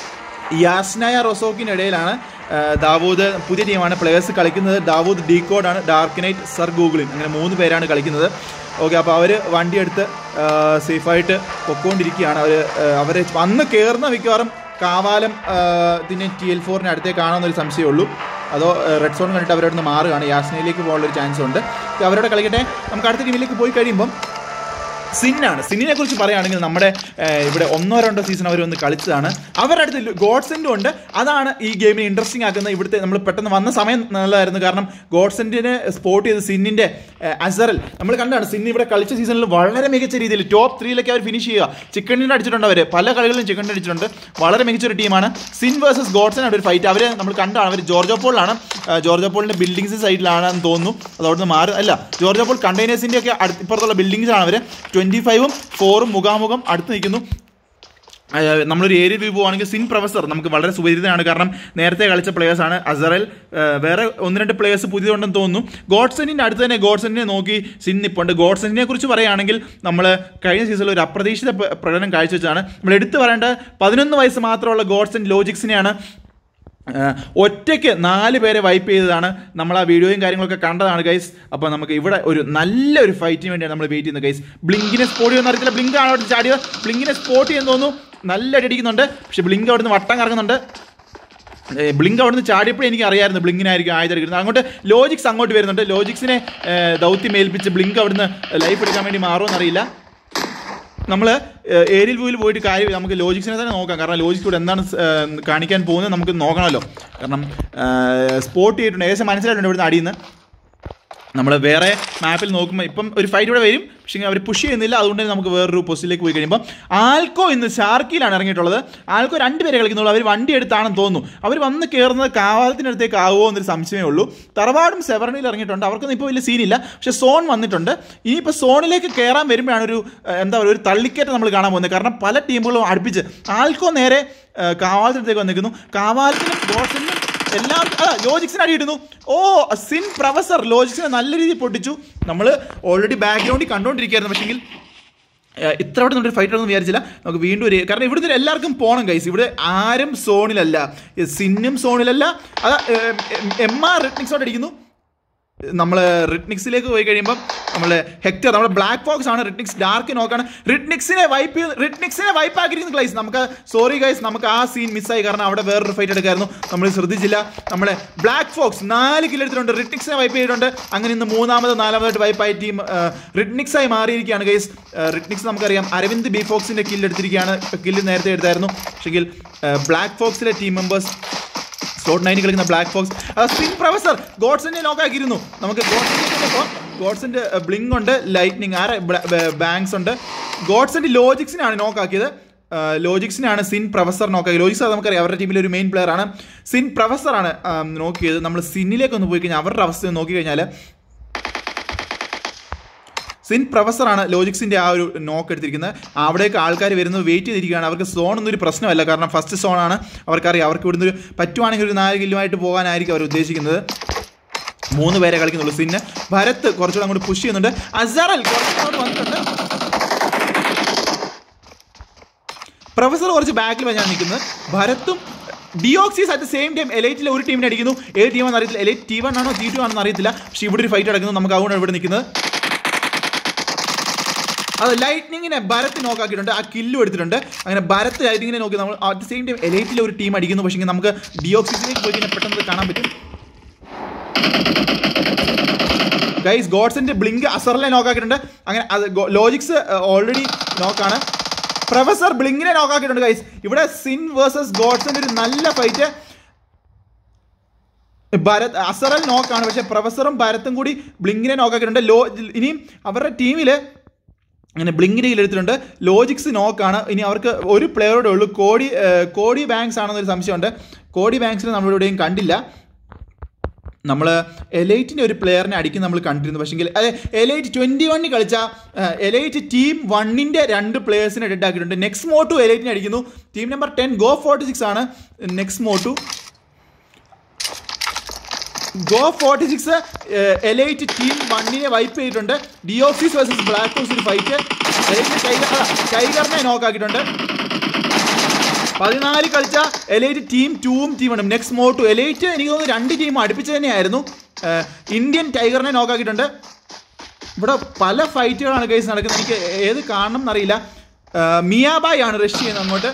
യാസ്നയ റൊസോക്കിനിടയിലാണ് ആ, ദാവൂദ് പുതിയ ടീമാണ് പ്ലേയേഴ്സ് കളിക്കുന്നത് ദാവൂദ് ഡീകോഡാണ് ഡാർക്ക് നൈറ്റ് സർ ഗൂഗിളിൻ അങ്ങനെ മൂന്ന് പേരാണ് കളിക്കുന്നത് ഓക്കെ അപ്പോൾ അവർ വണ്ടി എടുത്ത് സേഫായിട്ട് പൊക്കോണ്ടിരിക്കുകയാണ് അവർ അവരെ വന്ന് കയറുന്ന മിക്കവാറും കാവാലം ആ, ഇതിന് ടി എൽ ഫോറിന് അടുത്തേക്ക് കാണാമെന്നൊരു സംശയമുള്ളൂ അതോ റെഡ് സോൺ കണ്ടിട്ട് അവരവിടെ നിന്ന് മാറുകയാണ് യാസ്നയിലേക്ക് പോകാനുള്ളൊരു ചാൻസ് ഉണ്ട് അവരോട് കളിക്കട്ടെ നമുക്ക് അടുത്ത ടീമിലേക്ക് പോയി കഴിയുമ്പം സിന്നാണ് സിന്നിനെ കുറിച്ച് പറയുകയാണെങ്കിൽ നമ്മുടെ ഏഹ്, ഇവിടെ ഒന്നോ രണ്ടോ സീസൺ അവർ ഒന്ന് കളിച്ചതാണ് അവരുടെ അടുത്ത് ഗോഡ്സെൻറ്റും ഉണ്ട് അതാണ് ഈ ഗെയിമിനെ ഇൻട്രസ്റ്റിംഗ് ആക്കുന്നത് ഇവിടുത്തെ നമ്മൾ പെട്ടെന്ന് വന്ന സമയം നല്ലതായിരുന്നു കാരണം ഗോഡ്സെൻറ്റിനെ സ്പോട്ട് ചെയ്ത് സിന്നിൻ്റെ അസറൽ നമ്മൾ കണ്ടാണ് സിൻ ഇവിടെ കളിച്ച സീസണിൽ വളരെ മികച്ച രീതിയിൽ ടോപ്പ് ത്രീയിലൊക്കെ അവർ ഫിനിഷ് ചെയ്യുക ചിക്കണിൻ്റെ അടിച്ചിട്ടുണ്ട് അവർ പല കളികളിലും ചിക്കണിൻ്റെ അടിച്ചിട്ടുണ്ട് വളരെ മികച്ചൊരു ടീമാണ് സിൻ വേഴ്സസ് ഗോഡ്സൺ ആണ് ഒരു ഫൈറ്റ് അവർ നമ്മൾ കണ്ടാണ് അവർ ജോർജോ പോളിലാണ് ജോർജോ പോളിൻ്റെ ബിൽഡിങ്സ് സൈഡിലാണെന്ന് തോന്നുന്നു അത് അവിടുന്ന് മാറി അല്ല ജോർജോ പോൾ കണ്ടെയ്നേഴ്സിൻ്റെ ഒക്കെ അടുത്ത് ഇപ്പുറത്തുള്ള ബിൽഡിങ്സ് ആണ് അവർ ട്വൻറ്റി ഫൈവും ഫോറും മുഖാമുഖം അടുത്ത് നിൽക്കുന്നു ആ, നമ്മളൊരു ഏരിയ വ്യൂ പോവുകയാണെങ്കിൽ സിൻ പ്രൊഫസർ നമുക്ക് വളരെ സുപരിചിതനാണ് കാരണം നേരത്തെ കളിച്ച players ആണ് അസറൽ ആ, വേറെ ഒന്ന് രണ്ട് പ്ലേയേഴ്സ് പുതിയതുണ്ടെന്ന് തോന്നുന്നു ഗോഡ്സണിൻ്റെ അടുത്ത് തന്നെ ഗോഡ്സണിനെ നോക്കി സിൻ നിപ്പുണ്ട് ഗോഡ്സണിനെ കുറിച്ച് പറയുകയാണെങ്കിൽ നമ്മൾ കഴിഞ്ഞ സീസണിൽ ഒരു അപ്രതീക്ഷിത പ്ര- പ്രകടനം കാഴ്ചവെച്ചാണ് നമ്മൾ എടുത്തു പറയേണ്ട പതിനൊന്ന് വയസ്സ് മാത്രമുള്ള ഗോഡ്സൺ ലോജിക്സിനെയാണ് ആഹ് ഒറ്റയ്ക്ക് നാല് പേരെ വൈപ്പ് ചെയ്തതാണ് നമ്മൾ ആ വീഡിയോയും കാര്യങ്ങളൊക്കെ കണ്ടതാണ് ഗൈസ് അപ്പോൾ നമുക്ക് ഇവിടെ ഒരു നല്ലൊരു ഫൈറ്റിന് വേണ്ടിയാണ് നമ്മൾ വെയിറ്റ് ചെയ്യുന്നത് ഗൈസ് ബ്ലിങ്കിനെ സ്പോട്ട് ചെയ്യുന്ന അറിയത്തില്ല ബ്ലിങ്ക് ആണ് അവിടെ ചാടിയത് ബ്ലിങ്കിനെ സ്പോട്ട് ചെയ്യുന്ന തോന്നുന്നു നല്ല അടി അടിക്കുന്നുണ്ട് പക്ഷെ ബ്ലിങ്ക് അവിടുന്ന് വട്ടം കറങ്ങുന്നുണ്ട് ഏഹ് ബ്ലിങ്ക് അവിടുന്ന് ചാടിയപ്പോൾ എനിക്ക് അറിയായിരുന്നു ബ്ലിങ്കിനായിരിക്കും ആയുധം എടുക്കുന്നത് അങ്ങോട്ട് ലോജിക്സ് അങ്ങോട്ട് വരുന്നുണ്ട് ലോജിക്സിനെ ഏഹ് ദൗത്യം ഏൽപ്പിച്ച് ബ്ലിങ്ക് അവിടുന്ന് ലൈഫ് എടുക്കാൻ വേണ്ടി മാറുമെന്നറിയില്ല നമ്മൾ ഏരിയൽ വ്യൂവിൽ പോയിട്ട് കാര്യം നമുക്ക് ലോജിക്സിനെ തന്നെ നോക്കാം കാരണം ലോജിക്സ് കൂടെ എന്താണ് സ്- ഏഹ് കാണിക്കാൻ പോകുന്നത് നമുക്ക് നോക്കണമല്ലോ കാരണം സ്പോട്ട് ചെയ്തിട്ടുണ്ട് ഏകദേശം മനസ്സിലായിട്ടുണ്ട് ഇവിടുന്ന് അടിയിൽ നിന്ന് നമ്മൾ വേറെ മാപ്പിൽ നോക്കുമ്പോൾ ഇപ്പം ഒരു ഫൈറ്റ് ഇവിടെ വരും പക്ഷേ അവർ പുഷ് ചെയ്യുന്നില്ല അതുകൊണ്ട് തന്നെ നമുക്ക് വേറൊരു പൊസിഷനിലേക്ക് പോയി കഴിയുമ്പോൾ ആൽക്കോ ഇന്ന് ഷാർക്കിയിലാണ് ഇറങ്ങിയിട്ടുള്ളത് ആൽക്കോ രണ്ട് പേരെ കളിക്കുന്നുള്ളൂ അവർ വണ്ടി എടുത്താണെന്ന് തോന്നുന്നു അവർ വന്ന് കയറുന്നത് കാവാലത്തിനടുത്തേക്ക് ആവുമോ എന്നൊരു സംശയമേ ഉള്ളൂ തറവാടും സെവറണിയിൽ ഇറങ്ങിയിട്ടുണ്ട് അവർക്കൊന്നും ഇപ്പോൾ വലിയ സീനില്ല പക്ഷേ സോൺ വന്നിട്ടുണ്ട് ഇനിയിപ്പോൾ സോണിലേക്ക് കയറാൻ വരുമ്പോഴാണ് ഒരു ഏഹ്, എന്താ പറയുക ഒരു തള്ളിക്കയറ്റം നമ്മൾ കാണാൻ പോകുന്നത് കാരണം പല ടീമുകളും അടുപ്പിച്ച് ആൽക്കോ നേരെ ഏഹ്, കാവാലത്തിനടുത്തേക്ക് വന്നിരിക്കുന്നു കാവാലത്തിനും ഗോൾസിനും എല്ലാവർക്കും അതാ ലോജിക്സിന് അടിയിടുന്നു ഓ സിൻ പ്രൊഫസർ ലോജിക്സിനെ നല്ല രീതിയിൽ പൊട്ടിച്ചു നമ്മൾ ഓൾറെഡി ബാക്ക്ഗ്രൗണ്ടിൽ കണ്ടുകൊണ്ടിരിക്കുകയായിരുന്നു പക്ഷെങ്കിൽ ഏഹ്, ഇത്ര അവിടെ നമ്മുടെ ഫൈറ്റ് ഒന്നും വിചാരിച്ചില്ല നമുക്ക് വീണ്ടും ഒരു കാരണം ഇവിടുത്തെ എല്ലാവർക്കും പോകണം കൈസ് ഇവിടെ ആരും സോണിലല്ല ഏഹ്, സിന്നും സോണിലല്ല അതാ എം ആർ റിട്നിക്സോട് അടിക്കുന്നു നമ്മൾ റിട്നിക്സിലേക്ക് പോയി കഴിയുമ്പോൾ നമ്മൾ ഹെക്ടർ നമ്മുടെ ബ്ലാക്ക് ഫോക്സ് ആണ് റിട്നിക്സ് ഡാർക്ക് നോക്കാണ് റിട്നിക്സിനെ വൈപ്പ് റിട്നിക്സിനെ വൈപ്പ് ആക്കിയിരിക്കുന്ന ക്ലൈസ് നമുക്ക് സോറി ഗൈസ് നമുക്ക് ആ സീൻ മിസ്സായി കാരണം അവിടെ വേറൊരു ഫൈറ്റ് എടുക്കായിരുന്നു നമ്മൾ ശ്രദ്ധിച്ചില്ല നമ്മളെ ബ്ലാക്ക് ഫോക്സ് നാല് കില്ല് എടുത്തിട്ടുണ്ട് റിട്നിക്സിനെ വൈപ്പ് ചെയ്തിട്ടുണ്ട് അങ്ങനെ ഇന്ന് മൂന്നാമത് നാലാമതായിട്ട് വൈപ്പായ ടീം റിട്നിക്സ് ആയി മാറിയിരിക്കുകയാണ് ഗൈസ് റിട്നിക്സ് നമുക്കറിയാം അരവിന്ദ് ബി ഫോക്സിന്റെ കില്ല് എടുത്തിരിക്കുകയാണ് കില്ല് നേരത്തെ എടുത്തായിരുന്നു പക്ഷെങ്കിൽ ബ്ലാക്ക് ഫോക്സിലെ ടീം മെമ്പേഴ്സ് സ്ലോട്ട് നയനിൽ കളിക്കുന്ന ബ്ലാക്ക് ഫോക്സ് സ്പിൻ പ്രൊഫസർ ഗോഡ്സിനെ നോക്കാക്കിയിരുന്നു നമുക്ക് ഗോഡ്സിന്റെ ഗോഡ്സിന്റെ ബ്ലിങ്ക് ഉണ്ട് ലൈറ്റ്നിങ് ആരെ ബാങ്ക്സ് ഉണ്ട് ഗോഡ്സിന്റെ ലോജിക്സിനാണ് നോക്കാക്കിയത് ലോജിക്സിനാണ് സിൻ പ്രൊഫസർ നോക്കാക്കി ലോജിക്സ് അത് നമുക്കറിയാം അവരുടെ ടീമിലെ ഒരു മെയിൻ പ്ലെയർ ആണ് സിൻ പ്രൊഫസർ ആണ് ആം, നോക്കിയത് നമ്മൾ സിന്നിലേക്ക് ഒന്ന് പോയി കഴിഞ്ഞാൽ അവരുടെ അവസ്ഥ നോക്കി കഴിഞ്ഞാൽ സിൻ പ്രൊഫസറാണ് ലോജിക്സിന്റെ ആ ഒരു നോക്ക് എടുത്തിരിക്കുന്നത് അവിടേക്ക് ആൾക്കാർ വരുന്നത് വെയിറ്റ് ചെയ്തിരിക്കുകയാണ് അവർക്ക് സോൺ ഒന്നും ഒരു പ്രശ്നമല്ല കാരണം ഫസ്റ്റ് സോൺ ആണ് അവർക്കറിയാം അവർക്ക് ഇവിടുന്ന് ഒരു പറ്റുവാണെങ്കിൽ ഒരു നാല് കില്ലുമായിട്ട് പോകാനായിരിക്കും അവർ ഉദ്ദേശിക്കുന്നത് മൂന്ന് പേരെ കളിക്കുന്നുള്ളൂ സിന്ന് ഭരത് കുറച്ചുകൂടെ അങ്ങോട്ട് പുഷ് ചെയ്യുന്നുണ്ട് അസറൽ കുറച്ചുകൂടെ വന്നിട്ടുണ്ട് പ്രൊഫസർ കുറച്ച് ബാക്കിൽ വഞ്ഞാണ് നിൽക്കുന്നത് ഭരത്തും ഡിയോക്സീസ് അറ്റ് സെയിം ടൈം എലൈറ്റിലെ ഒരു ടീമിനെ അടിക്കുന്നു ഏത് ടീമാണെന്ന് അറിയത്തില്ല എലൈറ്റ് ടി വൺ ആണോ ടി ടു ആണെന്ന് അറിയത്തില്ല പക്ഷേ ഇവിടെ ഒരു ഫൈറ്റ് നടക്കുന്നു നമുക്ക് അതുകൊണ്ടാണ് ഇവിടെ നിൽക്കുന്നത് അത് ലൈറ്റ്നിങ്ങിനെ ഭരത്ത് നോക്കാക്കിയിട്ടുണ്ട് ആ കില്ലും എടുത്തിട്ടുണ്ട് അങ്ങനെ ഭരത്ത് ലൈറ്റിങ്ങിനെ നോക്കി നമ്മൾ അറ്റ് സെയിം ടൈം എലൈറ്റിലെ ഒരു ടീം അടിക്കുന്നു പക്ഷേ നമുക്ക് ഡിയോക്സിസിലേക്ക് പോയി കഴിഞ്ഞാൽ പെട്ടെന്ന് കാണാൻ പറ്റും ഗൈസ് ഗോഡ്സിന്റെ ബ്ലിങ്ക് അസറിനെ നോക്കാക്കിയിട്ടുണ്ട് അങ്ങനെ അത് ലോജിക്സ് ഓൾറെഡി നോക്കാണ് പ്രൊഫസർ ബ്ലിങ്കിനെ നോക്കാക്കിയിട്ടുണ്ട് ഗൈസ് ഇവിടെ സിൻ വേഴ്സസ് ഗോഡ്സിന്റെ ഒരു നല്ല ഫൈറ്റ് ഭരത് അസറൽ നോക്കാണ് പക്ഷെ പ്രൊഫസറും ഭരത്തും കൂടി ബ്ലിങ്കിനെ നോക്കാക്കിയിട്ടുണ്ട് ലോ ഇനിയും അവരുടെ ടീമിൽ അങ്ങനെ ബ്ലിങ്കിൻ്റെ എടുത്തിട്ടുണ്ട് ലോജിക്സ് നോക്കാണ് ഇനി അവർക്ക് ഒരു പ്ലെയറോടെ ഉള്ളൂ കോടി ഏഹ്, കോടി ബാങ്ക്സ് ആണെന്നൊരു സംശയമുണ്ട് കോടി ബാങ്ക്സിനെ നമ്മളിവിടെയും കണ്ടില്ല നമ്മൾ എലൈറ്റിൻ്റെ ഒരു പ്ലെയറിനെ അടിക്കും നമ്മൾ കണ്ടിരുന്നു പക്ഷെങ്കിൽ അതെ എലൈറ്റ് ട്വൻറ്റി വണ്ണിൽ കളിച്ച എലൈറ്റ് ടീം വണ്ണിൻ്റെ രണ്ട് പ്ലെയേഴ്സിനെ ഡെഡ് ആക്കിയിട്ടുണ്ട് നെക്സ്റ്റ് മോട്ടു എലൈറ്റിനെ അടിക്കുന്നു team number ten go forty six ആണ് next Motu go forty six elite team വണ്ണിനെ വൈപ്പ് ചെയ്തിട്ടുണ്ട് ഡിയോക്സിസ് വേഴ്സസ് ബ്ലാക്ക് ഹോസ് ഒരു ഫൈറ്റ് എലൈറ്റ് ടൈഗർ അല്ല, ടൈഗറിനെ നോക്കാക്കിയിട്ടുണ്ട് പതിനാല് കളിച്ച എലൈറ്റ് ടീം ടൂവും ടീം വണ്ണും നെക്സ്റ്റ് മോട്ടു എലൈറ്റ് എനിക്ക് തോന്നുന്നു രണ്ട് ടീമും അടുപ്പിച്ച് തന്നെയായിരുന്നു ഏഹ്, ഇന്ത്യൻ ടൈഗറിനെ നോക്കാക്കിയിട്ടുണ്ട് ഇവിടെ പല ഫൈറ്റുകളാണ് കേസ് നടക്കുന്നത് എനിക്ക് ഏത് കാണണം എന്നറിയില്ല ഏഹ്, മിയാബായ് ആണ് റഷ് ചെയ്യുന്നത് അങ്ങോട്ട്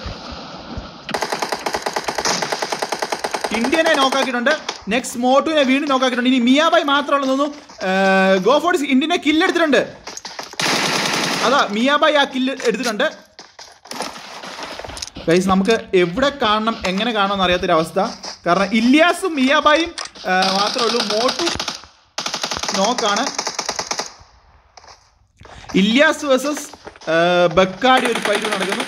ഇന്ത്യനെ നോക്കാക്കിയിട്ടുണ്ട് നെക്സ്റ്റ് മോട്ടുവിനെ വീണ്ടും നോക്കാക്കിയിട്ടുണ്ട് ഇനി മിയാബായ് മാത്രമുള്ള തോന്നുന്നു ഗോ ഫോർട്ടി ഇന്ത്യനെ കില്ലെടുത്തിട്ടുണ്ട് അതാ മിയാബായ് ആ കില്ല് എടുത്തിട്ടുണ്ട് ഗൈസ് നമുക്ക് എവിടെ കാണണം എങ്ങനെ കാണണം എന്ന് അറിയാത്തൊരവസ്ഥ കാരണം ഇല്യാസും മിയാബായും ആ, മാത്രമേ ഉള്ളൂ മോട്ടു നോക്കാണ് ഇല്യാസ് വേഴ്സസ് ബക്കാടി ഒരു ഫൈറ്റ് നടക്കുന്നു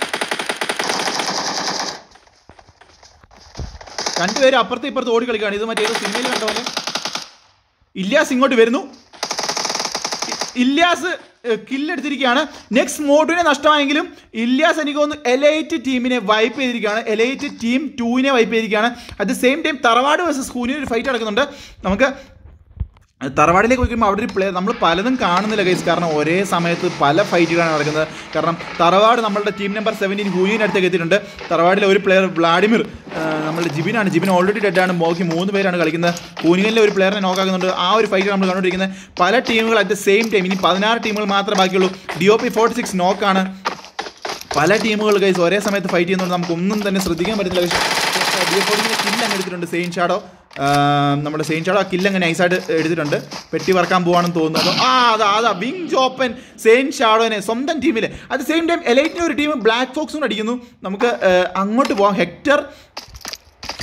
രണ്ടുപേരും അപ്പുറത്തെ ഇപ്പുറത്ത് ഓടി കളിക്കുകയാണ് ഇത് മറ്റേ സിനിമയിൽ കണ്ട പോലെ ഇല്യാസ് ഇങ്ങോട്ട് വരുന്നു ഇ- ഇല്യാസ് കില്ലെടുത്തിരിക്കുകയാണ് നെക്സ്റ്റ് മോട്ടുവിനെ നഷ്ടമായെങ്കിലും ഇല്യാസ് എനിക്ക് തോന്നുന്നു എലൈറ്റ് ടീമിനെ വൈപ്പ് ചെയ്തിരിക്കുകയാണ് എലൈറ്റ് ടീം ടൂവിനെ വൈപ്പ് ചെയ്തിരിക്കുകയാണ് at the same time Tharavad versus കൂനിന് ഒരു ഫൈറ്റ് നടക്കുന്നുണ്ട് നമുക്ക് തറവാടിലേക്ക് പോയിക്കുമ്പോൾ അവിടെ ഒരു പ്ലേ നമ്മൾ പലതും കാണുന്നില്ല ഗൈസ് കാരണം ഒരേ സമയത്ത് പല ഫൈറ്റുകളാണ് നടക്കുന്നത് കാരണം തറവാട് നമ്മളുടെ ടീം നമ്പർ സെവൻറ്റീൻ ഹൂനിയുടെ അടുത്തേക്ക് എത്തിയിട്ടുണ്ട് തറവാടിലെ ഒരു പ്ലെയർ വ്ളാഡിമിർ ആ, നമ്മളുടെ ജിബിനാണ് ജിബിൻ ഓൾറെഡി ഡെഡാണ് മോക്കി മൂന്ന് പേരാണ് കളിക്കുന്നത് ഹൂനികളിലെ ഒരു പ്ലെയറിനെ നോക്കാക്കുന്നുണ്ട് ആ ഒരു ഫൈറ്റ് നമ്മൾ കണ്ടുകൊണ്ടിരിക്കുന്നത് പല ടീമുകൾ അറ്റ് ദ സെയിം ടൈം ഇനി പതിനാറ് ടീമുകൾ മാത്രമേ ബാക്കിയുള്ളൂ D O P forty six നോക്കാണ് പല ടീമുകൾ കൈസ് ഒരേ സമയത്ത് ഫൈറ്റ് ചെയ്യുന്നതുകൊണ്ട് നമുക്ക് ഒന്നും തന്നെ ശ്രദ്ധിക്കാൻ പറ്റുന്നില്ല പക്ഷേ ഡി എഫ് കില്ല് അങ്ങ് എടുത്തിട്ടുണ്ട് സെയിൻ ഷാഡോ നമ്മുടെ സെയിൻ ഷാഡോ ആ കില്ല് അങ്ങ് നൈസായിട്ട് എടുത്തിട്ടുണ്ട് പെട്ടി പറക്കാൻ പോവാണെന്ന് തോന്നുന്നു അപ്പോൾ ആ അതാ അതാ വിങ് ജോപ്പൻ സെയിൻ ഷാഡോനെ സ്വന്തം ടീമിൽ അറ്റ് സെയിം ടൈം എലൈറ്റിന് ഒരു ടീം ബ്ലാക്ക് ഫോക്സും അടിക്കുന്നു നമുക്ക് ആ, അങ്ങോട്ട് പോവാം ഹെക്ടർ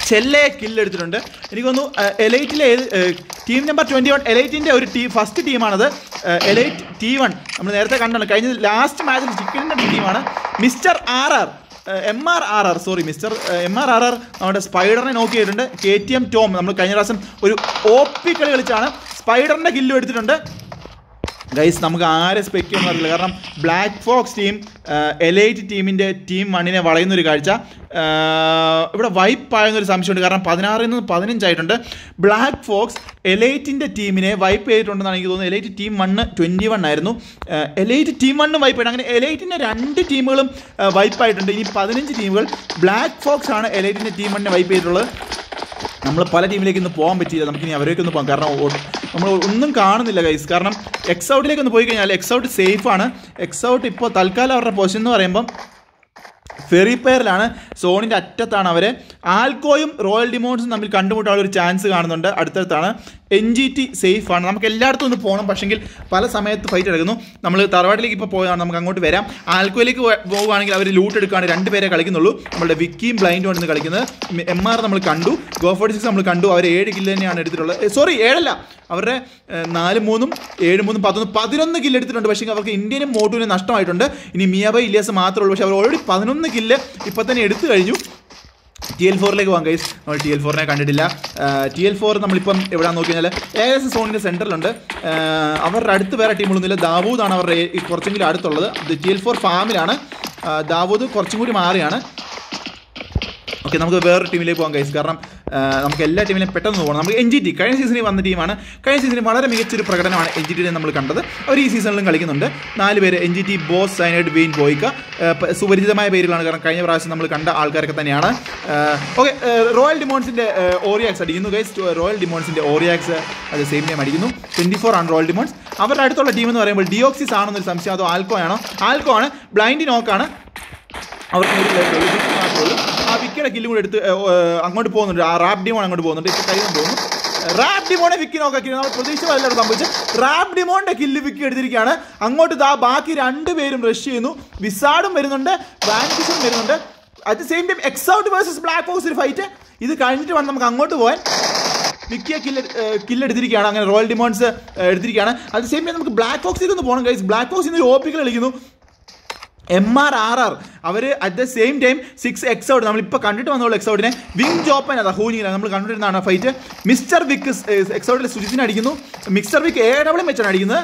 ചെല്ലയെ കില്ലെടുത്തിട്ടുണ്ട് എനിക്ക് തോന്നുന്നു എലൈറ്റിലെ ഏത് ടീം നമ്പർ ട്വൻറ്റി വൺ എലൈറ്റിൻ്റെ ഒരു ടീം ഫസ്റ്റ് ടീമാണത് എലൈറ്റ് ടി വൺ നമ്മൾ നേരത്തെ കണ്ടാണ് കഴിഞ്ഞ ലാസ്റ്റ് മാച്ചിൽ ചിക്കനിൻ്റെ ടീമാണ് mister R R M R R R sorry mister M R R R നമ്മുടെ സ്പൈഡറിനെ നോക്കിയിട്ടുണ്ട് കെ ടി എം ടോം നമ്മൾ കഴിഞ്ഞ പ്രാവശ്യം ഒരു ഒ പി കളി കളിച്ചാണ് സ്പൈഡറിൻ്റെ കില്ലും എടുത്തിട്ടുണ്ട് ഗൈസ് നമുക്ക് ആരെ സ്പെക്ക് ചെയ്യുമെന്ന് അറിയില്ല കാരണം ബ്ലാക്ക് ഫോക്സ് ടീം എലൈറ്റ് ടീമിൻ്റെ ടീം മണ്ണിനെ വളയുന്നൊരു കാഴ്ച ആ, ഇവിടെ വൈപ്പ് ആയെന്നൊരു സംശയമുണ്ട് കാരണം പതിനാറിൽ നിന്ന് പതിനഞ്ചായിട്ടുണ്ട് ബ്ലാക്ക് ഫോക്സ് എലൈറ്റിൻ്റെ ടീമിനെ വൈപ്പ് ചെയ്തിട്ടുണ്ടെന്നാണ് എനിക്ക് തോന്നുന്നത് elite team one twenty one ആയിരുന്നു എലൈറ്റ് ടീം വണ്ണും വൈപ്പ് ആയിട്ട് അങ്ങനെ എലൈറ്റിൻ്റെ രണ്ട് ടീമുകളും വൈപ്പ് ആയിട്ടുണ്ട് ഇനി പതിനഞ്ച് ടീമുകൾ ബ്ലാക്ക് ഫോക്സ് ആണ് എലൈറ്റിൻ്റെ ടീം വണ്ണിനെ വൈപ്പ് ചെയ്തിട്ടുള്ളത് നമ്മൾ പല ടീമിലേക്ക് ഇന്ന് പോകാൻ പറ്റിയില്ല നമുക്ക് ഇനി അവരേക്ക് ഒന്ന് പോകാം കാരണം ഒ- നമ്മൾ ഒന്നും കാണുന്നില്ല ഗൈസ് കാരണം എക്സ് ഔട്ടിലേക്ക് ഒന്ന് പോയി കഴിഞ്ഞാൽ എക്സ് ഔട്ട് സേഫ് ആണ് എക്സ് ഔട്ട് ഇപ്പോൾ തൽക്കാലം അവരുടെ പൊസിഷൻ എന്ന് പറയുമ്പം ഫെറി പെയറിലാണ് സോണിൻ്റെ അറ്റത്താണ് അവർ ആൽക്കോയും റോയൽ ഡിമോൺസും തമ്മിൽ കണ്ടുമുട്ടാനുള്ള ഒരു ചാൻസ് കാണുന്നുണ്ട് അടുത്തടുത്താണ് എൻ ജി ടി സേഫ് ആണ് നമുക്ക് എല്ലായിടത്തും ഒന്ന് പോകണം പക്ഷെങ്കിൽ പല സമയത്ത് ഫൈറ്റ് എടുക്കുന്നു നമ്മൾ തറവാട്ടിലേക്ക് ഇപ്പോൾ പോയതാണ് നമുക്ക് അങ്ങോട്ട് വരാം ആൽക്കോയിലേക്ക് പോ- പോവുകയാണെങ്കിൽ അവർ ലൂട്ട് എടുക്കുകയാണ് രണ്ട് പേരെ കളിക്കുന്നുള്ളൂ നമ്മുടെ വിക്കിയും ബ്ലൈൻഡും ആണ് ഇന്ന് കളിക്കുന്നത് എം ആർ നമ്മൾ കണ്ടു ഗോ ഫോർട്ടി സിക്സ് നമ്മൾ കണ്ടു അവർ ഏഴ് കില്ല് തന്നെയാണ് എടുത്തിട്ടുള്ളത് സോറി ഏഴല്ല അവരുടെ ഏഹ്, നാല് മൂന്നും ഏഴ് മൂന്നും പത്തൊന്ന് പതിനൊന്ന് കില്ല് എടുത്തിട്ടുണ്ട് പക്ഷേ അവർക്ക് ഇന്ത്യനും മോട്ടുവിനും നഷ്ടമായിട്ടുണ്ട് ഇനി മിയാബൈ ഇല്ലിയാസ് മാത്രമേ ഉള്ളൂ പക്ഷേ അവർ ഓൾറെഡി പതിനൊന്ന് കില്ല് ഇപ്പം തന്നെ എടുത്തു കഴിഞ്ഞു ടി എൽ ഫോറിലേക്ക് പോകാം ഗൈസ് നമ്മൾ ടി എൽ ഫോറിനെ കണ്ടിട്ടില്ല ടി എൽ ഫോർ നമ്മളിപ്പം എവിടെയാണെന്ന് നോക്കി കഴിഞ്ഞാൽ ഏകദേശം സോണിൻ്റെ സെൻറ്ററിലുണ്ട് അവരുടെ അടുത്ത് വേറെ ടീമുകളൊന്നുമില്ല ദാവൂദാണ് അവരുടെ ഈ കുറച്ചെങ്കിലും അടുത്തുള്ളത് ടി എൽ ഫോർ ഫാമിലാണ് ആ, ദാവൂദ് കുറച്ചും കൂടി മാറിയാണ് ഓക്കെ നമുക്ക് വേറൊരു ടീമിലേക്ക് പോകാം ഗൈസ് കാരണം ആ, നമുക്ക് എല്ലാ ടീമിലും പെട്ടെന്ന് പോകണം നമുക്ക് എൻ ജി ടി കഴിഞ്ഞ സീസണിൽ വന്ന ടീമാണ് കഴിഞ്ഞ സീസണിൽ വളരെ മികച്ചൊരു പ്രകടനമാണ് എൻ ജി ടി നമ്മൾ കണ്ടത് അവർ ഈ സീസണിലും കളിക്കുന്നുണ്ട് നാല് പേര് N G T boss cyanide വെയിൻ ബോയ്ക്ക ആ, പ- സുപരിചിതമായ പേരുകളാണ് കാരണം കഴിഞ്ഞ പ്രാവശ്യം നമ്മൾ കണ്ട ആൾക്കാരൊക്കെ തന്നെയാണ് ഓക്കെ റോയൽ ഡിമോൺസിൻ്റെ ഓറിയാക്സ് അടിക്കുന്നു ഗൈസ് റോയൽ ഡിമോൺസിൻ്റെ ഓറിയാക്സ് അത് സെയിം ടൈം അടിക്കുന്നു ട്വൻറ്റി ഫോർ ആണ് റോയൽ ഡിമോൺസ് അവരുടെ അടുത്തുള്ള ടീം എന്ന് പറയുമ്പോൾ ഡിയോക്സിസ് ആണെന്നൊരു സംശയം അതോ ആൽക്കോ ആണോ ആൽക്കോ ആണ് ബ്ലൈൻഡ് നോക്കാണ് അവർക്ക് ഒരു player ഉള്ളൂ. വിക്ക് മാത്രമേ ഉള്ളൂ. ആ വിക്കയുടെ കില്ലും കൂടെ എടുത്ത് ഏഹ്, ഏഹ്, അങ്ങോട്ട് പോകുന്നുണ്ട് ആ റാപ്പ് ഡിമോൺ അങ്ങോട്ട് പോകുന്നുണ്ട് ഇപ്പോൾ കൈ കൊണ്ട് പോകുന്നു റാപ്പ് ഡിമോണെ വിക്കി നോക്കി നമ്മൾ പ്രതീക്ഷിച്ചതല്ല സംഭവിച്ചത് റാപ്പ് ഡിമോണിന്റെ കില്ല് വിക്കി എടുത്തിരിക്കുകയാണ് അങ്ങോട്ട് ദാ ബാക്കി രണ്ടുപേരും റഷ് ചെയ്യുന്നു വിസാഡും വരുന്നുണ്ട് വാൻകിസും വരുന്നുണ്ട് at the same time X out versus black box ഒരു ഫൈറ്റ് ഇത് കഴിഞ്ഞിട്ട് വേണം നമുക്ക് അങ്ങോട്ട് പോകാൻ മിക്കിയ കില്ല് കില്ല് എടുത്തിരിക്കുകയാണ് അങ്ങനെ റോയൽ ഡിമോൺസ് എടുത്തിരിക്കുകയാണ് അറ്റ് സെയിം ടൈം നമുക്ക് ബ്ലാക്ക് ബോക്സിലേക്ക് ഒന്ന് പോകണം ഗൈസ് ബ്ലാക്ക് ബോക്സ് ഇന്ന് ഓപ്പിക്കൽ കളിക്കുന്നു എം ആർ ആർ ആർ അവർ at the same time six X out നമ്മളിപ്പോൾ കണ്ടിട്ട് വന്നോളൂ എക്സ് ഔട്ടിനെ വിങ് ജോപ്പൻ അതാ ഹൂനിങ്ങില നമ്മൾ കണ്ടിരുന്നതാണ് ആ ഫൈറ്റ് മിസ്റ്റർ വിക്ക് എക്സ് ഔട്ടിൽ സുജിത്തിനെ അടിക്കുന്നു മിസ്റ്റർ വിക്ക് എ ഡബ്ല്യു വെച്ചാണ് അടിക്കുന്നത്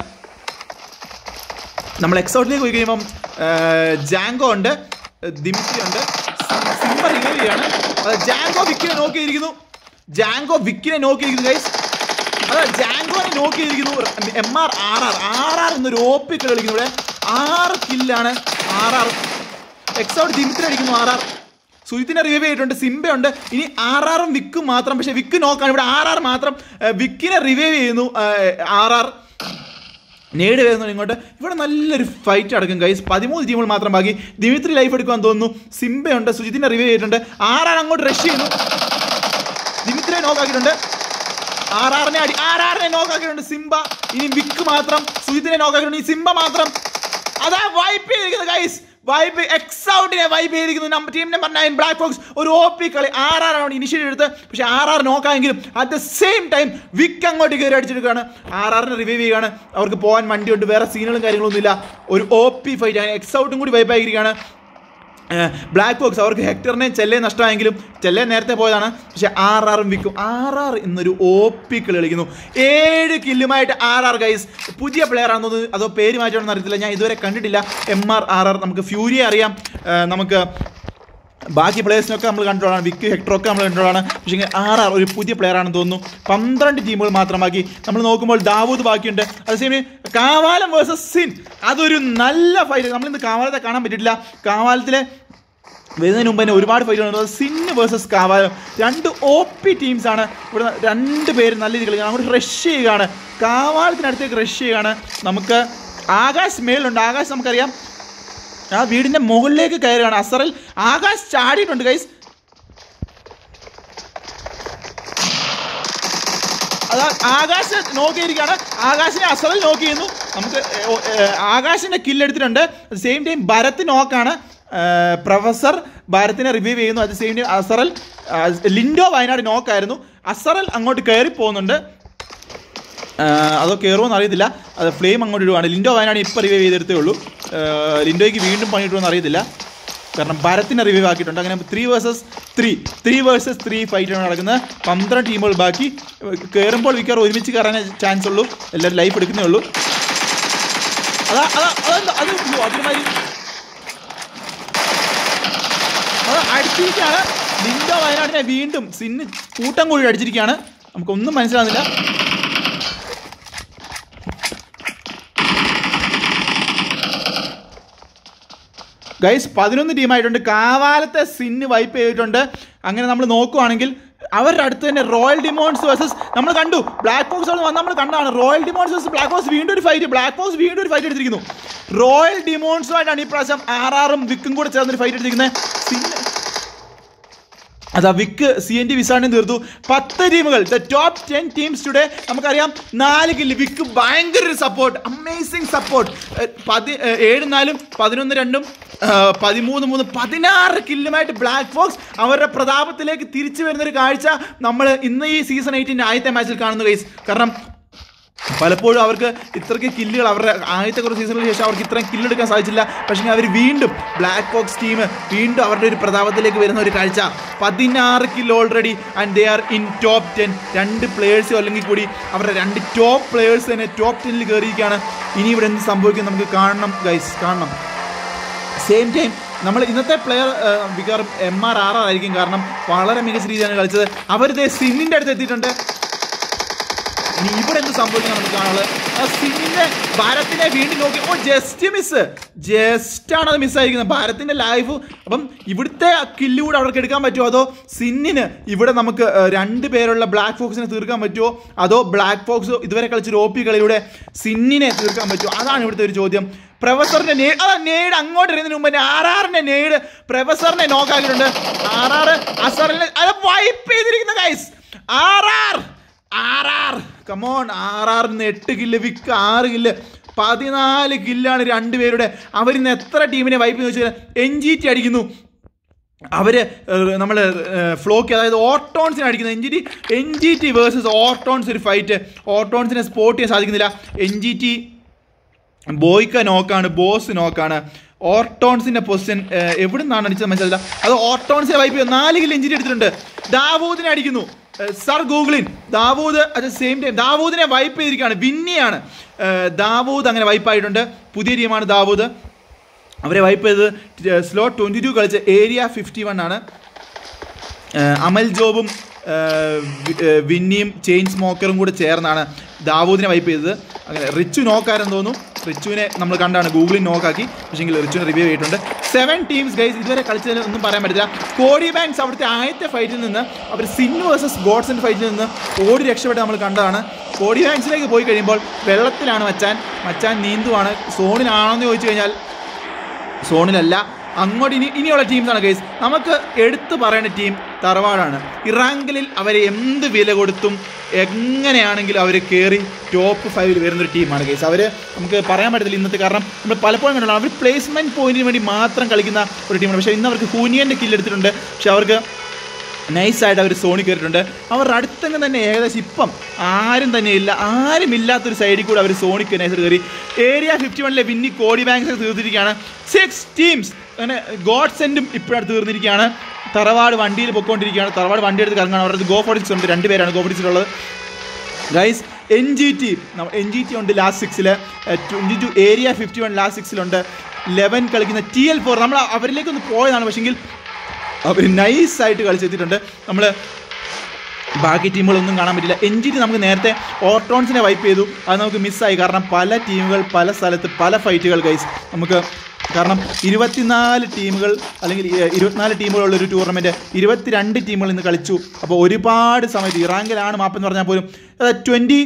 നമ്മൾ എക്സ് ഔട്ടിലേക്ക് പോയി കഴിയുമ്പം ജാങ്കോ ഉണ്ട് ദിമിത്രി ഉണ്ട് സിംബ റിവൈവിയാണ് ജാങ്കോ വിക്കിനെ നോക്കിയിരിക്കുന്നു ജാങ്കോ വിക്കിനെ നോക്കിയിരിക്കുന്നു ഗൈസ് അതാ ജാങ്കോനെ നോക്കിയിരിക്കുന്നു M R R R R R എന്നൊരു ഓപ്പിക്ക് കളിക്കുന്നു ഇവിടെ ആറ് കില്ലാണ് R R X out Dimitri അടിക്കുന്നു ആർ ആർ സുജിത്തിനെ റിവൈവ് ചെയ്തിട്ടുണ്ട് സിംബയുണ്ട് ഇനി ആർ ആറും വിക്കും മാത്രം പക്ഷേ വിക്ക് നോക്കാണ് ഇവിടെ ആർ ആർ മാത്രം ഏഹ്, വിക്കിനെ റിവൈവ് ചെയ്യുന്നു ആർ ആർ നേടി വരുന്നു ഇങ്ങോട്ട് ഇവിടെ നല്ലൊരു ഫൈറ്റ് അടക്കും ഗൈസ് പതിമൂന്ന് ടീമുകൾ മാത്രം ബാക്കി ദിമിത്രി ലൈഫ് എടുക്കുവാൻ തോന്നുന്നു സിംബയുണ്ട് സുജിത്തിനെ റിവൈവ് ചെയ്തിട്ടുണ്ട് ആറാർ അങ്ങോട്ട് റഷ് ചെയ്യുന്നു ദിമിത്രിയെ നോക്കാക്കിയിട്ടുണ്ട് ആറാറിനെ അടി ആറാറിനെ നോക്കാക്കിയിട്ടുണ്ട് സിംബ ഇനി വിക്ക് മാത്രം സുജിത്തിനെ നോക്കാക്കിയിട്ടുണ്ട് ഈ സിംബ മാത്രം അതാ വൈപ്പ് ചെയ്തിരിക്കുന്നത് ഗൈസ് വൈപ്പ് എക്സ് ഔട്ടിനെ വൈപ്പ് ചെയ്തിരിക്കുന്നു number team number nine black box ഒരു ഒ പി കളി ആർ ആർ ആണ് ഇനിഷ്യേറ്റീവ് എടുത്ത് പക്ഷെ ആർ ആർ നോക്കാമെങ്കിലും at the same time Vick അങ്ങോട്ട് കയറി അടിച്ചെടുക്കുകയാണ് ആർ ആറിനെ റിവൈവ് ചെയ്യുകയാണ് അവർക്ക് പോകാൻ വണ്ടിയുണ്ട് വേറെ സീനുകളും കാര്യങ്ങളൊന്നും ഇല്ല ഒരു ഒ പി ഫൈറ്റ് ആണ് എക്സ് ഔട്ടും കൂടി വൈപ്പ് ആയിരിക്കുകയാണ് ബ്ലാക്ക് ബോക്സ് അവർക്ക് ഹെക്ടറിനെ ചെല്ലേ നഷ്ടമായെങ്കിലും ചെല്ലേ നേരത്തെ പോയതാണ് പക്ഷെ ആർ ആറും വിൽക്കും ആർ ആർ എന്നൊരു ഒ പി കളി കളിക്കുന്നു ഏഴ് കില്ലുമായിട്ട് ആർ ആർ ഗൈസ് പുതിയ പ്ലെയർ ആണെന്ന് തോന്നുന്നു അതോ പേര് മാറ്റണമെന്ന് അറിയത്തില്ല ഞാൻ ഇതുവരെ കണ്ടിട്ടില്ല എം ആർ ആർ ആർ നമുക്ക് ഫ്യൂരിയെ അറിയാം ആ, നമുക്ക് ബാക്കി പ്ലേയേഴ്സിനൊക്കെ നമ്മൾ കണ്ടോളാണ് വിക്ക് ഹെക്ടറൊക്കെ നമ്മൾ കണ്ടോളാണ് പക്ഷേ ആർ ആർ ഒരു പുതിയ പ്ലെയർ ആണെന്ന് തോന്നുന്നു പന്ത്രണ്ട് ടീമുകൾ മാത്രം ബാക്കി നമ്മൾ നോക്കുമ്പോൾ ദാവൂദ് ബാക്കിയുണ്ട് അതേസമയം കാവാലം വേഴ്സസ് സിൻ അതൊരു നല്ല ഫൈറ്റ് നമ്മളിന്ന് കാവാലത്തെ കാണാൻ പറ്റിയിട്ടില്ല കാവാലത്തിലെ വരുന്നതിന് മുമ്പ് തന്നെ ഒരുപാട് ഫൈറ്റുകളുണ്ട് സിന്ന് വേഴ്സസ് കാവാലം രണ്ട് ഒ പി ടീംസാണ് ഇവിടെ രണ്ട് പേര് നല്ല രീതിയിൽ കളിക്കുകയാണ് അങ്ങോട്ട് റഷ് ചെയ്യുകയാണ് കാവാലത്തിനടുത്തേക്ക് റഷ് ചെയ്യുകയാണ് നമുക്ക് ആകാശ് മേളിലുണ്ട് ആകാശ് നമുക്കറിയാം ആ വീടിന്റെ മുകളിലേക്ക് കയറുകയാണ് അസറിൽ ആകാശ് ചാടിയിട്ടുണ്ട് ഗൈസ് അതാ ആകാശ് നോക്കിയിരിക്കുകയാണ് ആകാശിനെ അസറിൽ നോക്കി ചെയ്യുന്നു നമുക്ക് ഏ, ഓ, ഏ, ആകാശിന്റെ കില്ലെടുത്തിട്ടുണ്ട് സെയിം ടൈം ഭരത് നോക്കാണ് പ്രൊഫസർ ഭാരതിനെ റിവ്യൂ ചെയ്യുന്നു അറ്റ് സെയിം ടൈം അസറൽ ആ, ലിൻഡോ വയനാട് നോക്കായിരുന്നു അസറൽ അങ്ങോട്ട് കയറി പോകുന്നുണ്ട് ആ, അതോ കയറുമോ അറിയത്തില്ല അത് ഫ്ലെയിം അങ്ങോട്ട് ഇടുവാണ് ലിൻഡോ വയനാട് ഇപ്പോൾ റിവൈവ് ചെയ്തെടുത്തേ ഉള്ളൂ ആ, ലിൻഡോയ്ക്ക് വീണ്ടും പണിയിട്ടുമെന്ന് അറിയത്തില്ല കാരണം ഭരത്തിനെ റിവൈവ് ആക്കിയിട്ടുണ്ട് അങ്ങനെ three versus three three versus three ഫൈറ്റാണ് നടക്കുന്നത് പന്ത്രണ്ട് ടീമുകൾ ബാക്കി കയറുമ്പോൾ മിക്കവാറും ഒരുമിച്ച് കയറാനേ ചാൻസ് ഉള്ളൂ എല്ലാവരും ലൈഫ് എടുക്കുന്നേ ഉള്ളൂ അതാ അതാ അതെന്താ അത് അയ്യോ, അതിനുമാതിരി അത് അടിച്ചിരിക്കുകയാണ് ലിൻഡോ വയനാടിനെ വീണ്ടും സിന്ന് കൂട്ടം കൂടി അടിച്ചിരിക്കുകയാണ് നമുക്കൊന്നും മനസ്സിലാകുന്നില്ല ഗൈസ് പതിനൊന്ന് ടീമായിട്ടുണ്ട് കാവാലത്തെ സിന്ന് വൈപ്പ് ചെയ്തിട്ടുണ്ട് അങ്ങനെ നമ്മൾ നോക്കുവാണെങ്കിൽ അവരുടെ അടുത്ത് തന്നെ റോയൽ ഡിമോൺസ് വേഴ്സസ് നമ്മൾ കണ്ടു ബ്ലാക്ക് ബോക്സ് വന്ന് നമ്മൾ കണ്ടാണ് royal demons versus black box വീണ്ടും ഒരു ഫൈറ്റ് ബ്ലാക്ക് ബോക്സ് വീണ്ടും ഒരു ഫൈറ്റ് എടുത്തിരിക്കുന്നു റോയൽ ഡിമോൺസുമായിട്ടാണ് ഈ പ്രാവശ്യം ആർ ആറും വിക്കും കൂടെ ചേർന്നൊരു ഫൈറ്റ് എടുത്തിരിക്കുന്നത് സിന്ന് അതാ വിക്ക് സി എൻ ടി വിസാണിനെ തീർത്തു പത്ത് ടീമുകൾ the top ten teams today നമുക്കറിയാം നാല് കില്ല് വിക്ക് ഭയങ്കര ഒരു സപ്പോർട്ട് അമേസിങ് സപ്പോർട്ട് പതി ഏഹ് ഏഴ് നാലും പതിനൊന്ന് രണ്ടും ഏഹ് പതിമൂന്ന് മൂന്ന് പതിനാറ് കില്ലുമായിട്ട് ബ്ലാക്ക് ഫോക്സ് അവരുടെ പ്രതാപത്തിലേക്ക് തിരിച്ചു വരുന്നൊരു കാഴ്ച നമ്മൾ ഇന്ന് ഈ സീസൺ എയ്റ്റിൻ്റെ ആദ്യത്തെ മാച്ചിൽ കാണുന്ന കേസ് കാരണം പലപ്പോഴും അവർക്ക് ഇത്രയ്ക്ക് കില്ലുകൾ അവരുടെ ആദ്യത്തെ കുറച്ച് സീസണിന് ശേഷം അവർക്ക് ഇത്രയും കില്ലെടുക്കാൻ സാധിച്ചില്ല പക്ഷേ അവർ വീണ്ടും ബ്ലാക്ക് ബോക്സ് ടീം വീണ്ടും അവരുടെ ഒരു പ്രതാപത്തിലേക്ക് വരുന്ന ഒരു കാഴ്ച പതിനാറ് kill already and they are in top ten രണ്ട് പ്ലേയേഴ്സോ അല്ലെങ്കിൽ കൂടി അവരുടെ രണ്ട് ടോപ്പ് പ്ലേയേഴ്സ് തന്നെ ടോപ്പ് ടെന്നിൽ കയറിയിരിക്കുകയാണ് ഇനി ഇവിടെ എന്ത് സംഭവിക്കും നമുക്ക് കാണണം ഗൈസ് കാണണം സെയിം ടൈം നമ്മൾ ഇന്നത്തെ പ്ലെയർ മിക്കവാറും എം ആർ ആർ ആയിരിക്കും കാരണം വളരെ മികച്ച രീതിയിലാണ് കളിച്ചത് അവരിത് സിന്നിൻ്റെ അടുത്ത് എത്തിയിട്ടുണ്ട് ഇനി ഇവിടെ എന്ത് സംഭവിക്കും നമുക്ക് കാണുള്ളത് ആ സിന്നിന്റെ ഭാരത്തിനെ വീണ്ടും നോക്കി ഓ ജസ്റ്റ് മിസ് ജസ്റ്റ് ആണ് അത് മിസ്സായിരിക്കുന്നത് ഭാരത്തിന്റെ ലൈഫ് അപ്പം ഇവിടുത്തെ കില്ല് കൂടെ അവർക്ക് എടുക്കാൻ പറ്റുമോ അതോ സിന്നിന് ഇവിടെ നമുക്ക് ഏഹ്, രണ്ട് പേരുള്ള ബ്ലാക്ക് ഫോക്സിനെ തീർക്കാൻ പറ്റുമോ അതോ ബ്ലാക്ക് ഫോക്സ് ഇതുവരെ കളിച്ച റോപ്പി കളിയുടെ സിന്നിനെ തീർക്കാൻ പറ്റുമോ അതാണ് ഇവിടുത്തെ ഒരു ചോദ്യം പ്രൊഫസറിന്റെ നേ ആ നേട് അങ്ങോട്ട് എറിയുന്നതിന് മുമ്പ് ആർ ആറിന്റെ നേട് പ്രൊഫസറിനെ നോക്കാക്കിയിട്ടുണ്ട് ആർ ആർ അസറിനെ അത് വൈപ്പ് ചെയ്തിരിക്കുന്ന guys R R R R come on R ആറിന് എട്ട് കില്ല് വിക്ക് ആറ് കില്ല് പതിനാല് കില്ലാണ് രണ്ടുപേരുടെ അവരിന്ന് എത്ര ടീമിനെ വൈപ്പ് എന്ന് വെച്ചാൽ എൻ ജി ടി അടിക്കുന്നു അവര് നമ്മൾ ഫ്ലോക്ക് അതായത് ഓർട്ടോൺസിനെ അടിക്കുന്നത് N G T N G T versus ഓർട്ടോൺസ് ഒരു ഫൈറ്റ് ഓർട്ടോൺസിനെ സ്പോട്ട് ചെയ്യാൻ സാധിക്കുന്നില്ല എൻ ജി ടി ബോയ്ക്ക നോക്കാണ് ബോസ് നോക്കാണ് ഓർട്ടോൺസിന്റെ പൊസിഷൻ എവിടെ നിന്നാണ് അടിച്ചത് മനസ്സിലായില്ല അത് ഓർട്ടോൺസിനെ വൈപ്പ് ചെയ്തു നാല് കിലോ ഇഞ്ചിരി എടുത്തിട്ടുണ്ട് ദാവൂദിനെ അടിക്കുന്നു ഏഹ് സർ ഗൂഗിളിൻ ദാവൂദ് അറ്റ് സെയിം ടൈം ദാവൂദിനെ വൈപ്പ് ചെയ്തിരിക്കുകയാണ് വിന്നിയാണ് ഏഹ് ദാവൂദ് അങ്ങനെ വൈപ്പായിട്ടുണ്ട് പുതിയ ടീമാണ് ദാവൂദ് അവരെ വൈപ്പ് ചെയ്തത് സ്ലോ ട്വൻറ്റി ടു കളിച്ച ഏരിയ ഫിഫ്റ്റി വൺ ആണ് ഏഹ് അമൽ ജോബും ഏഹ് വി- ഏഹ് വിന്നിയും ചെയിൻ സ്മോക്കറും കൂടെ ചേർന്നാണ് ദാവൂദിനെ വൈപ്പ് ചെയ്തത് അങ്ങനെ റിച്ചു നോക്കാരെന്ന് തോന്നുന്നു റിച്ചുവിനെ നമ്മൾ കണ്ടാണ് ഗൂഗിളിൽ നോക്കാക്കി പക്ഷേങ്കിൽ റിച്ചുവിനെ റിവ്യൂ ചെയ്തിട്ടുണ്ട് സെവൻ ടീംസ് ഗൈസ് ഇതുവരെ കളിച്ചതിന് ഒന്നും പറയാൻ പറ്റില്ല കോഡി ബാങ്ക്സ് അവിടുത്തെ ആദ്യത്തെ ഫൈറ്റിൽ നിന്ന് അവർ സിൻ വേഴ്സസ് ഗോഡ്സിൻ്റെ ഫൈറ്റിൽ നിന്ന് ഓടി രക്ഷപ്പെട്ട് നമ്മൾ കണ്ടതാണ് കോഡി ബാങ്ക്സിലേക്ക് പോയി കഴിയുമ്പോൾ വെള്ളത്തിലാണ് മച്ചാൻ മച്ചാൻ നീന്തുവാണ് സോണിലാണോന്ന് ചോദിച്ചു കഴിഞ്ഞാൽ സോണിലല്ല അങ്ങോട്ട് ഇനി ഇനിയുള്ള ടീംസാണ് ഗൈസ് നമുക്ക് എടുത്തു പറയേണ്ട ടീം തറവാടാണ് ഇറാങ്കലിൽ അവരെ എന്ത് വില കൊടുത്തും എങ്ങനെയാണെങ്കിലും അവർ കയറി ടോപ്പ് ഫൈവിൽ വരുന്നൊരു ടീമാണ് ഗൈസ് അവർ നമുക്ക് പറയാൻ പറ്റത്തില്ല ഇന്നത്തെ കാരണം നമ്മൾ പലപ്പോഴും കണ്ടാണ് അവർ പ്ലേസ്മെൻറ്റ് പോയിന്റിന് വേണ്ടി മാത്രം കളിക്കുന്ന ഒരു ടീമാണ് പക്ഷേ ഇന്ന് അവർക്ക് ഹൂനിയൻ്റെ കില്ലെടുത്തിട്ടുണ്ട് പക്ഷേ അവർക്ക് നൈസായിട്ട് അവർ സോണി കയറിയിട്ടുണ്ട് അവർ അടുത്തങ്ങ് തന്നെ ഏകദേശം ഇപ്പം ആരും തന്നെ ഇല്ല ആരും ഇല്ലാത്തൊരു സൈഡിൽ കൂടെ അവർ സോണിക്ക് നൈസായിട്ട് കയറി ഏരിയ ഫിഫ്റ്റി വണ്ണിലെ വിന്നി കോടി ബാങ്ക്സ് തീർത്തിരിക്കുകയാണ് സിക്സ് ടീംസ് അങ്ങനെ ഗോഡ് സെൻറ്റും ഇപ്പോഴാണ് തീർന്നിരിക്കുകയാണ് തറവാട് വണ്ടിയിൽ പൊയ്ക്കൊണ്ടിരിക്കുകയാണ് തറവാട് വണ്ടി എടുത്ത് കറങ്ങാണ് അവരുടെ ഗോ ഫോർട്ടി സിക്സ് ഉണ്ട് രണ്ട് പേരാണ് ഗോ ഫോർട്ടി സിക്സ് ഉള്ളത് guys N G T N G T ഉണ്ട് ലാസ്റ്റ് സിക്സിൽ twenty two area fifty one last സിക്സിലുണ്ട് ലെവൻ കളിക്കുന്ന ടി എൽ ഫോർ നമ്മൾ അവരിലേക്കൊന്ന് പോയതാണ് പക്ഷെങ്കിൽ അവർ നൈസായിട്ട് കളിച്ചെത്തിയിട്ടുണ്ട് നമ്മൾ ബാക്കി ടീമുകളൊന്നും കാണാൻ പറ്റില്ല എൻ ജി ടി നമുക്ക് നേരത്തെ ഓർട്ടോൺസിനെ വൈപ്പ് ചെയ്തു അത് നമുക്ക് മിസ്സായി കാരണം പല ടീമുകൾ പല സ്ഥലത്ത് പല ഫൈറ്റുകൾ ഗൈസ് നമുക്ക് കാരണം ഇരുപത്തിനാല് ടീമുകൾ അല്ലെങ്കിൽ ഇ- ഇരുപത്തിനാല് ടീമുകളുള്ള ഒരു ടൂർണമെൻറ്റ് ഇരുപത്തിരണ്ട് ടീമുകൾ ഇന്ന് കളിച്ചു അപ്പോൾ ഒരുപാട് സമയത്ത് ഇറാങ്കിലാണ് മാപ്പ് എന്ന് പറഞ്ഞാൽ പോലും ട്വൻറ്റി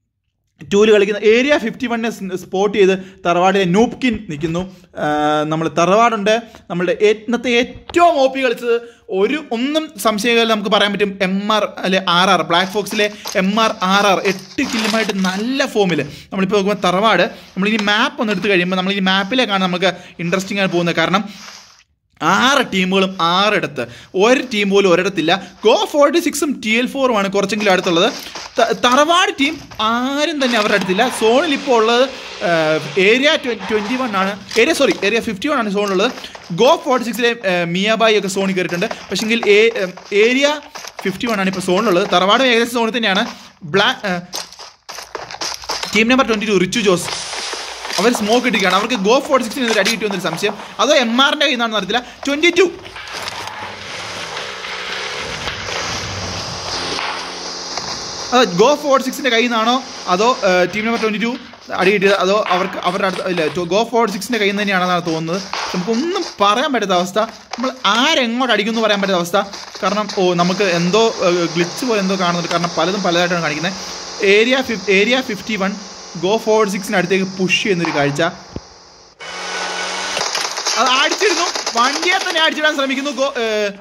ടൂല് കളിക്കുന്ന ഏരിയ ഫിഫ്റ്റി വണ്ണിനെ സ്പോട്ട് ചെയ്ത് തറവാടിലെ നൂപ്കിൻ നിൽക്കുന്നു നമ്മൾ തറവാടുണ്ട് നമ്മളുടെ ഏ- ഇന്നത്തെ ഏറ്റവും ഒ പി കളിച്ചത് ഒരു ഒന്നും സംശയമില്ല നമുക്ക് പറയാൻ പറ്റും എം ആർ അല്ലെ ആർ ആർ ബ്ലാക്ക് ഫോക്സിലെ എം ആർ ആർ ആർ എട്ട് കില്ലുമായിട്ട് നല്ല ഫോമിൽ നമ്മളിപ്പോൾ നോക്കുമ്പോൾ തറവാട് നമ്മളിനി മാപ്പ് ഒന്ന് എടുത്ത് കഴിയുമ്പോൾ നമ്മൾ ഈ മാപ്പിലേക്കാണ് നമുക്ക് ഇൻട്രസ്റ്റിംഗ് ആയി പോകുന്നത് കാരണം ആറ് ടീമുകളും ആറിടത്ത് ഒരു ടീം പോലും ഒരിടത്തില്ല ഗോ ഫോർട്ടി സിക്സും ടി എൽ ഫോറുമാണ് കുറച്ചെങ്കിലും അടുത്തുള്ളത് ത- തറവാട് ടീം ആരും തന്നെ അവരുടെ അടുത്തില്ല സോണിൽ ഇപ്പോൾ ഉള്ളത് ഏരിയ ട്വൻറ്റി വൺ ആണ് area sorry area fifty one ആണ് സോണിലുള്ളത് ഗോ ഫോർട്ടി സിക്സിലെ മിയാബായി ഒക്കെ സോണിൽ കയറിയിട്ടുണ്ട് പക്ഷെങ്കിൽ ഏരിയ ഫിഫ്റ്റി വൺ ആണ് ഇപ്പോൾ സോണിലുള്ളത് തറവാടും ഏകദേശം സോണിൽ തന്നെയാണ് black team number twenty two Richu Jose അവർ സ്മോക്ക് ഇട്ടിരിക്കുകയാണ് അവർക്ക് ഗോ ഫോർട്ടി സിക്സിന് ഒരു അടി കിട്ടുമെന്നൊരു സംശയം അതോ എം ആറിൻ്റെ കയ്യിൽ നിന്നാണെന്ന് അറിയത്തില്ല ട്വൻറ്റി ടു അതോ ഗോ ഫോർട്ടി സിക്സിൻ്റെ കയ്യിൽ നിന്നാണോ അതോ ടീം നമ്പർ ട്വൻറ്റി ടു അടി കിട്ടിയത് അതോ അവർക്ക് അവരുടെ അടുത്ത് ഇല്ല ഗോ ഫോർട്ടി സിക്സിൻ്റെ കയ്യിൽ നിന്ന് തന്നെയാണെന്നാണ് തോന്നുന്നത് നമുക്കൊന്നും പറയാൻ പറ്റാത്ത അവസ്ഥ നമ്മൾ ആരെങ്ങോട്ട് അടിക്കുമെന്ന് പറയാൻ പറ്റാത്ത അവസ്ഥ കാരണം ഓ നമുക്ക് എന്തോ ഗ്ലിച്ച് പോലെ എന്തോ കാണുന്നുണ്ട് കാരണം പലതും പലതായിട്ടാണ് കാണിക്കുന്നത് ഏരിയ ഫിഫ് area fifty one go forty സിക്സിന് അടുത്തേക്ക് പുഷ് ചെയ്യുന്നൊരു കാഴ്ച അത് അടിച്ചിരുന്നു വണ്ടിയെ തന്നെ അടിച്ചിടാൻ ശ്രമിക്കുന്നു ഗോ ഏഹ്,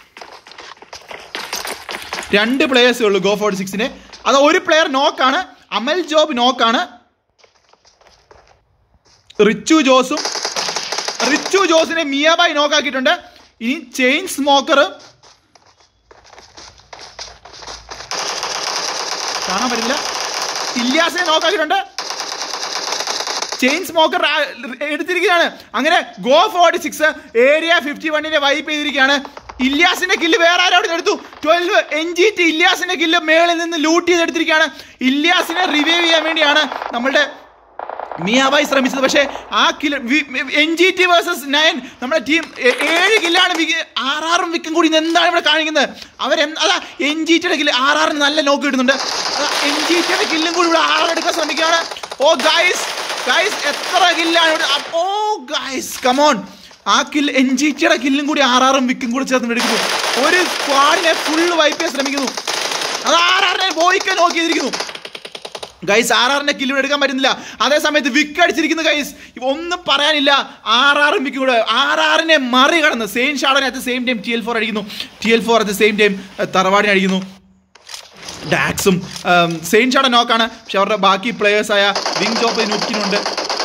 രണ്ട് പ്ലേയേഴ്സേ ഉള്ളൂ ഗോ ഫോർട്ടി സിക്സിന് അത് ഒരു പ്ലെയർ നോക്കാണ് അമൽ ജോബ് നോക്കാണ് റിച്ചു ജോസും റിച്ചു ജോസിനെ മിയാബായി നോക്കാക്കിയിട്ടുണ്ട് ഇനി ചെയിൻ സ്മോക്കർ കാണാൻ പറ്റില്ല ഇല്യാസിനെ നോക്കാക്കിയിട്ടുണ്ട് ചെയിൻ സ്മോക്കർ എടുത്തിരിക്കുകയാണ് അങ്ങനെ go forty six area fifty വണ്ണിനെ വൈപ്പ് ചെയ്തിരിക്കുകയാണ് ഇല്യാസിന്റെ കില്ല് വേറെ ആരോട് എടുത്തു ട്വൽവ് എൻ ജി ടി ഇല്യാസിന്റെ കില്ല് മേളിൽ നിന്ന് ലൂട്ട് ചെയ്തെടുത്തിരിക്കുകയാണ് ഇല്യാസിനെ റിവൈവ് ചെയ്യാൻ വേണ്ടിയാണ് നമ്മളുടെ മിയാബായി ശ്രമിച്ചത് പക്ഷേ ആ kill N G T versus nine നമ്മുടെ ടീം ഏഴ് കില്ലാണ് വിക്ക് ആറാറും വിക്കും കൂടി ഇന്ന് എന്താണ് ഇവിടെ കാണിക്കുന്നത് അവർ അതാ എൻ ജി ടിയുടെ കില്ല് ആറാറിന് നല്ല നോക്ക് കിട്ടുന്നുണ്ട് അതാ എൻ ജി ടിയുടെ കില്ലും കൂടി ഇവിടെ ആറെടുക്കാൻ ശ്രമിക്കുകയാണ് ഓ ഗൈസ് ഗൈസ് എത്ര കില്ലാണ് ഇവിടെ ഓ ഗൈസ് കമോൺ ആ കില്ല് എൻ ജി ടിയുടെ കില്ലും കൂടി ആറാറും വിക്കും കൂടി ചേർന്ന് എടുക്കുന്നു ഒരു സ്ക്വാഡിനെ ഫുള്ള് വൈപ്പ് ചെയ്യാൻ ശ്രമിക്കുന്നു അത് ആറാറിനെ ബോയ്ക്കാൻ നോക്കിയിരിക്കുന്നു ഗൈസ് ആർ ആറിന്റെ കില്ല് എടുക്കാൻ പറ്റുന്നില്ല അതേ സമയത്ത് വിക്ക് അടിച്ചിരിക്കുന്നു ഗൈസ് ഒന്നും പറയാനില്ല ആർ ആറും വിക്ക് കൂടെ ആർ ആറിനെ മറികടന്ന് സെയിം ഷാഡനെ at same time T L four അടിക്കുന്നു T L four at same time തറവാടിനെ അടിക്കുന്നു ഡാക്സും സെയിം ഷാഡ നോക്കാണ് പക്ഷെ അവരുടെ ബാക്കി പ്ലേയേഴ്സായ വിങ് ജോപ്പ് നുക്കിനുണ്ട്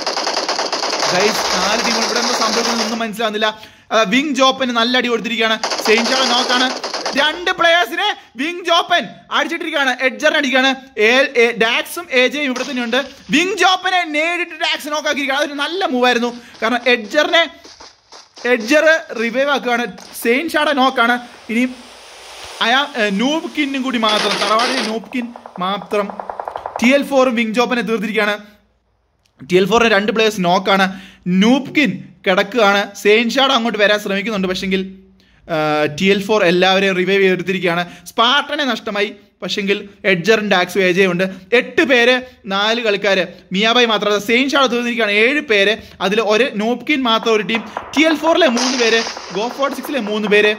ഗൈസ് നാല് ടീമുകൾ ഇവിടെ എന്താ സംഭവിക്കുന്നത് ഒന്നും മനസ്സിലാവുന്നില്ല വിങ് ജോപ്പന് നല്ല അടി കൊടുത്തിരിക്കുകയാണ് സെയിം ഷാഡ നോക്കാണ് രണ്ട് പ്ലേയേഴ്സിനെ വിങ് ജോപ്പൻ അടിച്ചിട്ടിരിക്കുകയാണ് എഡ്ജറിനെ അടിക്കുകയാണ് എ- എ- ഡാക്സും എജയും ഇവിടെ തന്നെയുണ്ട് വിങ് ജോപ്പനെ നേരിട്ട് ഡാക്സ് നോക്കാക്കിയിരിക്കുകയാണ് അതൊരു നല്ല മൂവായിരുന്നു കാരണം എഡ്ജറിനെ എഡ്ജർ റിവൈവ് ആക്കുകയാണ് സെയിൻ ഷാഡ നോക്കാണ് ഇനി അയാ നൂബ്കിന്നും കൂടി മാത്രം തറവാടിലെ നൂബ്കിൻ മാത്രം ടി എൽ ഫോറും വിങ് ജോപ്പനെ തീർത്തിരിക്കുകയാണ് ടി എൽ ഫോറിന് രണ്ട് പ്ലേയേഴ്സ് നോക്കാണ് നൂബ്കിൻ കിടക്കുകയാണ് സെയിൻ ഷാഡ് അങ്ങോട്ട് വരാൻ ശ്രമിക്കുന്നുണ്ട് പക്ഷെങ്കിൽ ടി എൽ ഫോർ എല്ലാവരെയും റിവൈവ് ചെയ്തെടുത്തിരിക്കുകയാണ് സ്പാർട്ടനെ നഷ്ടമായി പക്ഷെങ്കിൽ എഡ്ജറും ഡാക്സും ഏജയും ഉണ്ട് എട്ട് പേര് നാല് കളിക്കാർ മിയാബായി മാത്രം സെയിൻ ഷാഡ് തീർന്നിരിക്കുകയാണ് ഏഴ് പേര് അതിൽ ഒരു നോപ്കിൻ മാത്രം ഒരു ടീം ടി എൽ ഫോറിലെ മൂന്ന് പേര് ഗോ ഫോർട്ടി സിക്സിലെ മൂന്ന് പേര്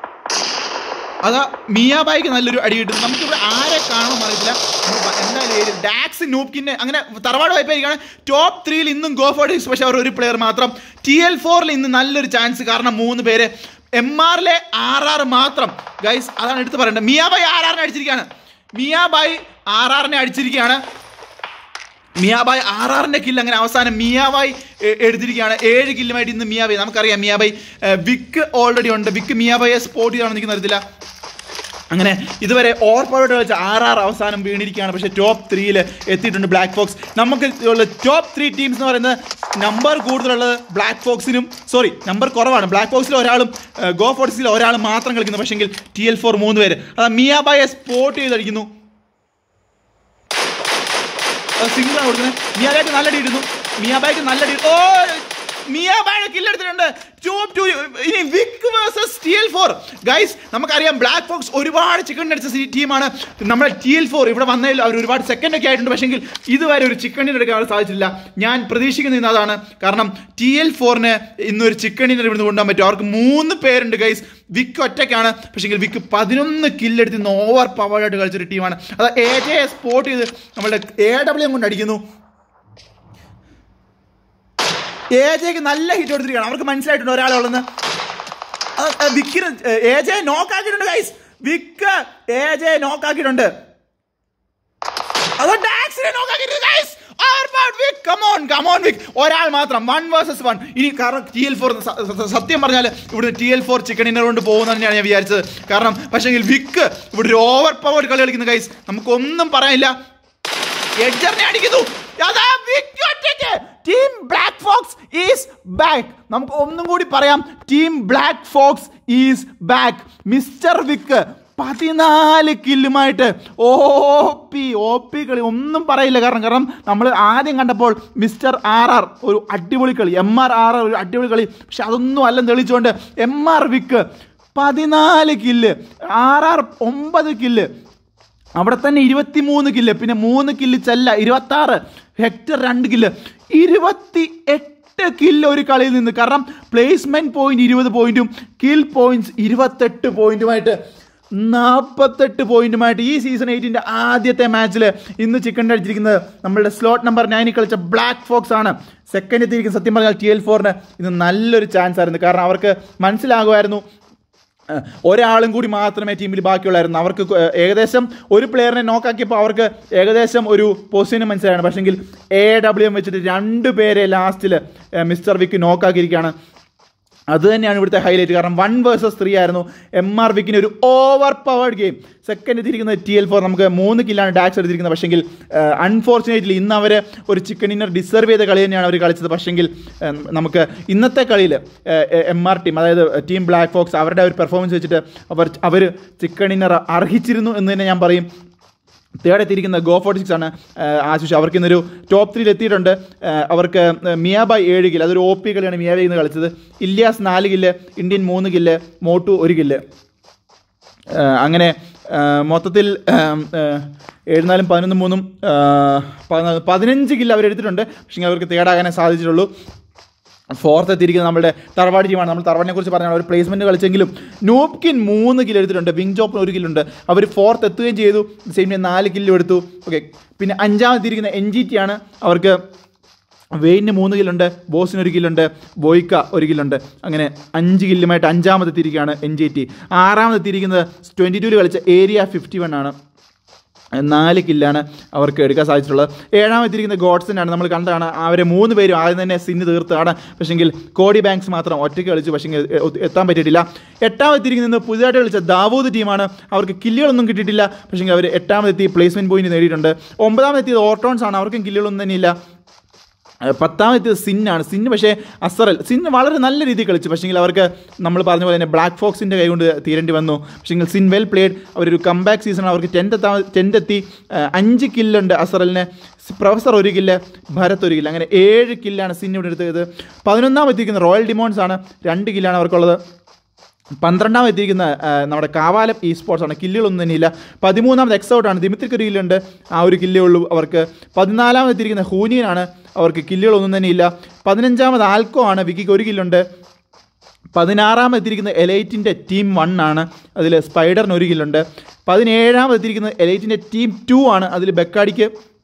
അതാ മിയാബായിക്ക് നല്ലൊരു അടി കിട്ടും നമുക്കിവിടെ ആരെ കാണുമെന്ന് അറിയില്ല നമ്മൾ ബ- എന്തായാലും ഏത് ഡാക്സ് നൂപ്കിന്നെ അങ്ങനെ തറവാട് വായ്പയാണ് ടോപ്പ് ത്രീയിൽ ഇന്നും ഗോ ഫോർ സിക്സ് പക്ഷേ അവർ ഒരു പ്ലെയർ മാത്രം ടി എൽ ഫോറിൽ ഇന്ന് നല്ലൊരു ചാൻസ് കാരണം മൂന്ന് പേര് എം ആറിലെ ആർ ആർ മാത്രം ഗൈസ് അതാണ് എടുത്ത് പറയേണ്ടത് മിയാബായി ആർ ആറിനെ അടിച്ചിരിക്കുകയാണ് മിയാബായി ആർ ആറിനെ അടിച്ചിരിക്കുകയാണ് മിയാബായ് ആർ ആറിന്റെ കില്ല് അങ്ങനെ അവസാനം മിയാബായ് എ- എടുത്തിരിക്കുകയാണ് ഏഴ് കില്ലുമായിട്ട് ഇന്ന് മിയാബായ് നമുക്കറിയാം മിയാബായ് ഏഹ്, വിക്ക് ഓൾറെഡി ഉണ്ട് വിക്ക് മിയാബായെ സ്പോട്ട് ചെയ്താണ് നിൽക്കുന്ന അറിയത്തില്ല അങ്ങനെ ഇതുവരെ ഓവർപവർ കളിച്ച ആർ ആർ അവസാനം വീണിരിക്കുകയാണ് പക്ഷേ ടോപ്പ് ത്രീയിൽ എത്തിയിട്ടുണ്ട് ബ്ലാക്ക് ഫോക്സ് നമുക്ക് ഉള്ള ടോപ്പ് ത്രീ ടീംസ് എന്ന് പറയുന്നത് നമ്പർ കൂടുതലുള്ളത് ബ്ലാക്ക് ഫോക്സിനും സോറി നമ്പർ കുറവാണ് ബ്ലാക്ക് ഫോക്സിൽ ഒരാളും ഗോ ഫോർട്സിൽ ഒരാളും മാത്രം കളിക്കുന്നു പക്ഷെങ്കിൽ ടി എൽ ഫോർ മൂന്ന് പേര് അതാ മിയാബായെ സ്പോട്ട് ചെയ്തടിക്കുന്നു സിംഗിൾ ആണ് കൊടുക്കുന്നത് മിയാബായ്ക്ക് നല്ല അടി ഇടുന്നു മിയാബായ്ക്ക് നല്ല അടി ഓ മിയാബായ കില്ലെടുത്തിട്ടുണ്ട് ടു ടു ഇനി Vick versus T L four guys നമുക്കറിയാം ബ്ലാക്ക് ഫോക്സ് ഒരുപാട് ചിക്കൻ അടിച്ച ടീമാണ് നമ്മുടെ ടി എൽ ഫോർ ഇവിടെ വന്നതിൽ അവർ ഒരുപാട് സെക്കൻഡ് ഒക്കെ ആയിട്ടുണ്ട് പക്ഷെങ്കിൽ ഇതുവരെ ഒരു ചിക്കൻ ഡിന്നർ എടുക്കാൻ സാധിച്ചില്ല ഞാൻ പ്രതീക്ഷിക്കുന്ന ഇന്ന് അതാണ് കാരണം ടി എൽ ഫോറിന് ഇന്നൊരു ചിക്കൻ ഡിന്നർ ഇവിടുന്ന് കൊണ്ടുപോകാൻ പറ്റും അവർക്ക് മൂന്ന് പേരുണ്ട് ഗൈസ് വിക്ക് ഒറ്റയ്ക്കാണ് പക്ഷെങ്കിൽ വിക്ക് പതിനൊന്ന് കില്ലെടുത്ത് ഇന്ന് ഓവർ പവേർഡായിട്ട് കളിച്ചൊരു ടീമാണ് അത് എ ജെ സ്പോട്ട് ചെയ്ത് നമ്മുടെ എ ഡബ്ല്യു കൊണ്ട് അടിക്കുന്നു എ ജെക്ക് നല്ല ഹിറ്റ് കൊടുത്തിരിക്കുകയാണ് അവർക്ക് മനസ്സിലായിട്ടുണ്ട് ഒരാളുള്ളെന്ന് അത് വിക്കിന് എ ജെ നോക്കാക്കിയിട്ടുണ്ട് ഗൈസ് വിക്ക് എ ജെ നോക്കാക്കിയിട്ടുണ്ട് അത് ഡാക്സിനെ നോക്കാക്കിയിട്ടുണ്ട് ഗൈസ് ആ forward Vick come on come on Vick ഒരാൾ മാത്രം വൺ വേഴ്സസ് വൺ ഇനി കാരണം ടി എൽ ഫോർ സത്യം പറഞ്ഞാൽ ഇവിടെ T L four chicken dinner കൊണ്ട് പോകുന്ന തന്നെയാണ് ഞാൻ വിചാരിച്ചത് കാരണം പക്ഷേ വിക്ക് ഇവിടെ ഒരു ഓവർ പവർ കളി കളിക്കുന്ന ഗൈസ് നമുക്കൊന്നും പറയാനില്ല എഡ്ജറിനെ അടിക്കുന്നു അതാ വിക്ക് ഒറ്റയ്ക്ക് team black fox is back നമുക്ക് ഒന്നും കൂടി പറയാം team black fox is back mister Vick പതിനാല് കില്ലുമായിട്ട് ഓ പി ഓ പി കളി ഒന്നും പറയില്ല കാരണം കാരണം നമ്മൾ ആദ്യം കണ്ടപ്പോൾ മിസ്റ്റർ ആർ ആർ ഒരു അടിപൊളി കളി എം ആർ ആർ ആർ ഒരു അടിപൊളി കളി പക്ഷെ അതൊന്നും അല്ലെന്ന് തെളിച്ചുകൊണ്ട് എം ആർ വിക്ക് പതിനാല് കില്ല് ആർ ആർ ഒമ്പത് കില്ല് അവിടെ തന്നെ ഇരുപത്തി മൂന്ന് കില്ല് പിന്നെ മൂന്ന് കില്ല് ചെല്ല ഇരുപത്തി ആറ് ഹെക്ടർ രണ്ട് കില്ല് ഇരുപത്തി എട്ട് കില്ല് ഒരു കളിയിൽ നിന്ന് കാരണം പ്ലേസ്മെന്റ് പോയിന്റ് ഇരുപത് പോയിന്റും കിൽ പോയിന്റ്സ് ഇരുപത്തെട്ട് പോയിന്റുമായിട്ട് നാൽപ്പത്തെട്ട് പോയിന്റുമായിട്ട് ഈ സീസൺ എയ്റ്റിൻ്റെ ആദ്യത്തെ മാച്ചിൽ ഇന്ന് ചിക്കൻ അടിച്ചിരിക്കുന്നത് നമ്മളുടെ സ്ലോട്ട് നമ്പർ നയനിൽ കളിച്ച ബ്ലാക്ക് ഫോക്സ് ആണ് സെക്കൻഡ് എത്തിയിരിക്കുന്ന സത്യം പറഞ്ഞാൽ ടി എൽ ഫോറിന് ഇന്ന് നല്ലൊരു ചാൻസ് ആയിരുന്നു കാരണം അവർക്ക് മനസ്സിലാകുമായിരുന്നു ഏഹ് ഒരാളും കൂടി മാത്രമേ ടീമിൽ ബാക്കിയുള്ളായിരുന്നു അവർക്ക് കൊ- ഏഹ് ഏകദേശം ഒരു പ്ലെയറിനെ നോക്കാക്കിയപ്പോൾ അവർക്ക് ഏകദേശം ഒരു പൊസിഷന് മനസ്സിലായാണ് പക്ഷെങ്കിൽ എ ഡബ്ല്യു എം വെച്ചിട്ട് രണ്ട് പേരെ ലാസ്റ്റിൽ മിസ്റ്റർ വിക്ക് നോക്കാക്കിയിരിക്കുകയാണ് അത് തന്നെയാണ് ഇവിടുത്തെ ഹൈലൈറ്റ് കാരണം വൺ വേഴ്സസ് ത്രീ ആയിരുന്നു എം ആർ വിക്കിന് ഒരു ഓവർ പവേർഡ് ഗെയിം സെക്കൻഡ് എത്തിയിരിക്കുന്നത് ടി എൽ ഫോർ നമുക്ക് മൂന്ന് കില്ലാണ് ഡാക്സ് എടുത്തിരിക്കുന്നത് പക്ഷെങ്കിൽ അൺഫോർച്ചുനേറ്റ്ലി ഇന്ന് അവർ ഒരു ചിക്കൻ ഇന്നർ ഡിസർവ് ചെയ്ത കളി തന്നെയാണ് അവർ കളിച്ചത് പക്ഷെങ്കിൽ ഏഹ്, നമുക്ക് ഇന്നത്തെ കളിയിൽ എം ആർ ടീം അതായത് ടീം ബ്ലാക്ക് ഫോക്സ് അവരുടെ ഒരു പെർഫോമൻസ് വെച്ചിട്ട് അവർ അവർ ചിക്കൻ ഇന്നർ അർഹിച്ചിരുന്നു എന്ന് തന്നെ ഞാൻ പറയും തേർഡ് എത്തിയിരിക്കുന്ന ഗോ ഫോർട്ടി സിക്സ് ആണ് ആഹ് ആശിഷ് അവർക്ക് ഇന്നൊരു ടോപ്പ് ത്രീയിൽ എത്തിയിട്ടുണ്ട് ആഹ് അവർക്ക് മിയാബായ് ഏഴ് കില്ല് അതൊരു ഒ പി കളിയാണ് മിയാബായ് ഇന്ന് കളിച്ചത് ഇല്യാസ് നാല് കില്ല് ഇന്ത്യൻ മൂന്ന് കില്ല് മോട്ടു ഒരു കില്ല് ആഹ് അങ്ങനെ ആഹ് മൊത്തത്തിൽ ആഹ് ആഹ് ഏഴ് നാലും പതിനൊന്ന് മൂന്നും ആഹ് പതിനാല് പതിനഞ്ച് കില്ല് അവരെടുത്തിട്ടുണ്ട് പക്ഷേ അവർക്ക് തേടാകാനേ സാധിച്ചിട്ടുള്ളൂ ഫോർത്ത് എത്തിയിരിക്കുന്നത് നമ്മുടെ തറവാട് ടീമാണ് നമ്മൾ തറവാടിനെ കുറിച്ച് പറഞ്ഞാൽ അവർ പ്ലേസ്മെന്റ് കളിച്ചെങ്കിലും നോപ്കിൻ മൂന്ന് കിലോ എടുത്തിട്ടുണ്ട് വിങ് ചോപ്പിന് ഒരു കില്ലുണ്ട് അവർ ഫോർത്ത് എത്തുകയും ചെയ്തു സെയിം ടൈം നാല് കിലോ എടുത്തു ഓക്കെ പിന്നെ അഞ്ചാമത്തിരിക്കുന്ന എൻ ജി ടി ആണ് അവർക്ക് വെയിന് മൂന്ന് കില്ലുണ്ട് ബോസിന് ഒരു കില്ലുണ്ട് ബോയ്ക്ക ഒരു കില്ലുണ്ട് അങ്ങനെ അഞ്ച് കില്ലുമായിട്ട് അഞ്ചാമതെത്തിയിരിക്കുകയാണ് എൻ ജി ടി ആറാമതെത്തിയിരിക്കുന്നത് ട്വൻറ്റി ടൂവിൽ കളിച്ച ഏരിയ ഫിഫ്റ്റി വൺ ആണ് നാല് കില്ലാണ് അവർക്ക് എടുക്കാൻ സാധിച്ചിട്ടുള്ളത് ഏഴാമത്തിരിക്കുന്ന ഗോഡ്സൺ ആണ് നമ്മൾ കണ്ടതാണ് അവരെ മൂന്ന് പേരും ആദ്യം തന്നെ സിന്ന് തീർത്താണ് പക്ഷെങ്കിൽ കോഡി ബാങ്ക്സ് മാത്രം ഒറ്റയ്ക്ക് കളിച്ചു പക്ഷെങ്കിൽ എത്താൻ പറ്റിയിട്ടില്ല എട്ടാമത്തിരിക്കുന്ന പുതിയതായിട്ട് കളിച്ച ദാവൂദ് ടീമാണ് അവർക്ക് കില്ലുകളൊന്നും കിട്ടിയിട്ടില്ല പക്ഷെങ്കിൽ അവർ എട്ടാമതെത്തി പ്ലേസ്മെൻറ്റ് പോയിന്റ് നേടിയിട്ടുണ്ട് ഒമ്പതാമതെത്തിയത് ഓർട്ടോൺസ് ആണ് അവർക്കും കില്ലുകളൊന്നും തന്നെയില്ല ഏഹ് പത്താമത്തെ സിന്നാണ് സിന്ന് പക്ഷേ അസറൽ സിന്ന് വളരെ നല്ല രീതിയിൽ കളിച്ചു പക്ഷേങ്കിൽ അവർക്ക് നമ്മൾ പറഞ്ഞ പോലെ തന്നെ ബ്ലാക്ക് ഫോക്സിൻ്റെ കൈ കൊണ്ട് തീരേണ്ടി വന്നു പക്ഷേങ്കിൽ സിൻ വെൽ പ്ലേഡ് അവരൊരു കംബാക്ക് സീസൺ അവർക്ക് ടെൻത്ത് എത്താ ടെൻത്ത് എത്തി ഏഹ് അഞ്ച് കില്ലുണ്ട് അസറലിന് പ്രൊഫസർ ഒരു കില്ല് ഭരത് ഒരു കില്ല് അങ്ങനെ ഏഴ് കില്ലാണ് സിൻ ഇവിടെ എടുത്തത് പതിനൊന്നാം എത്തിയിരിക്കുന്ന റോയൽ ഡിമോൺസ് ആണ് രണ്ട് കില്ലാണ് അവർക്കുള്ളത് പന്ത്രണ്ടാം എത്തിയിരിക്കുന്ന ആ, നമ്മുടെ കാവാലം ഇ സ്പോർട്സ് ആണ് കില്ലുകളൊന്നും തന്നെയില്ല പതിമൂന്നാമത് എക്സൗട്ടാണ് ദിമിത്രിക്ക് ഒരു കില്ലുണ്ട് ആ ഒരു കില്ലേ ഉള്ളൂ അവർക്ക് പതിനാലാമത് എത്തിയിരിക്കുന്ന ഹൂനിയനാണ് അവർക്ക് കില്ലുകളൊന്നും തന്നെയില്ല പതിനഞ്ചാമത് ആൽക്കോ ആണ് വിക്കിക്ക് ഒരു കില്ലുണ്ട് പതിനാറാമത് എത്തിയിരിക്കുന്ന എലൈറ്റിൻ്റെ ടീം വൺ ആണ് അതിൽ സ്പൈഡറിന് ഒരു കില്ലുണ്ട് പതിനേഴാമത് എത്തിയിരിക്കുന്ന എലൈറ്റിൻ്റെ ടീം ടു ആണ് അതിൽ ബെക്കാടിക്ക്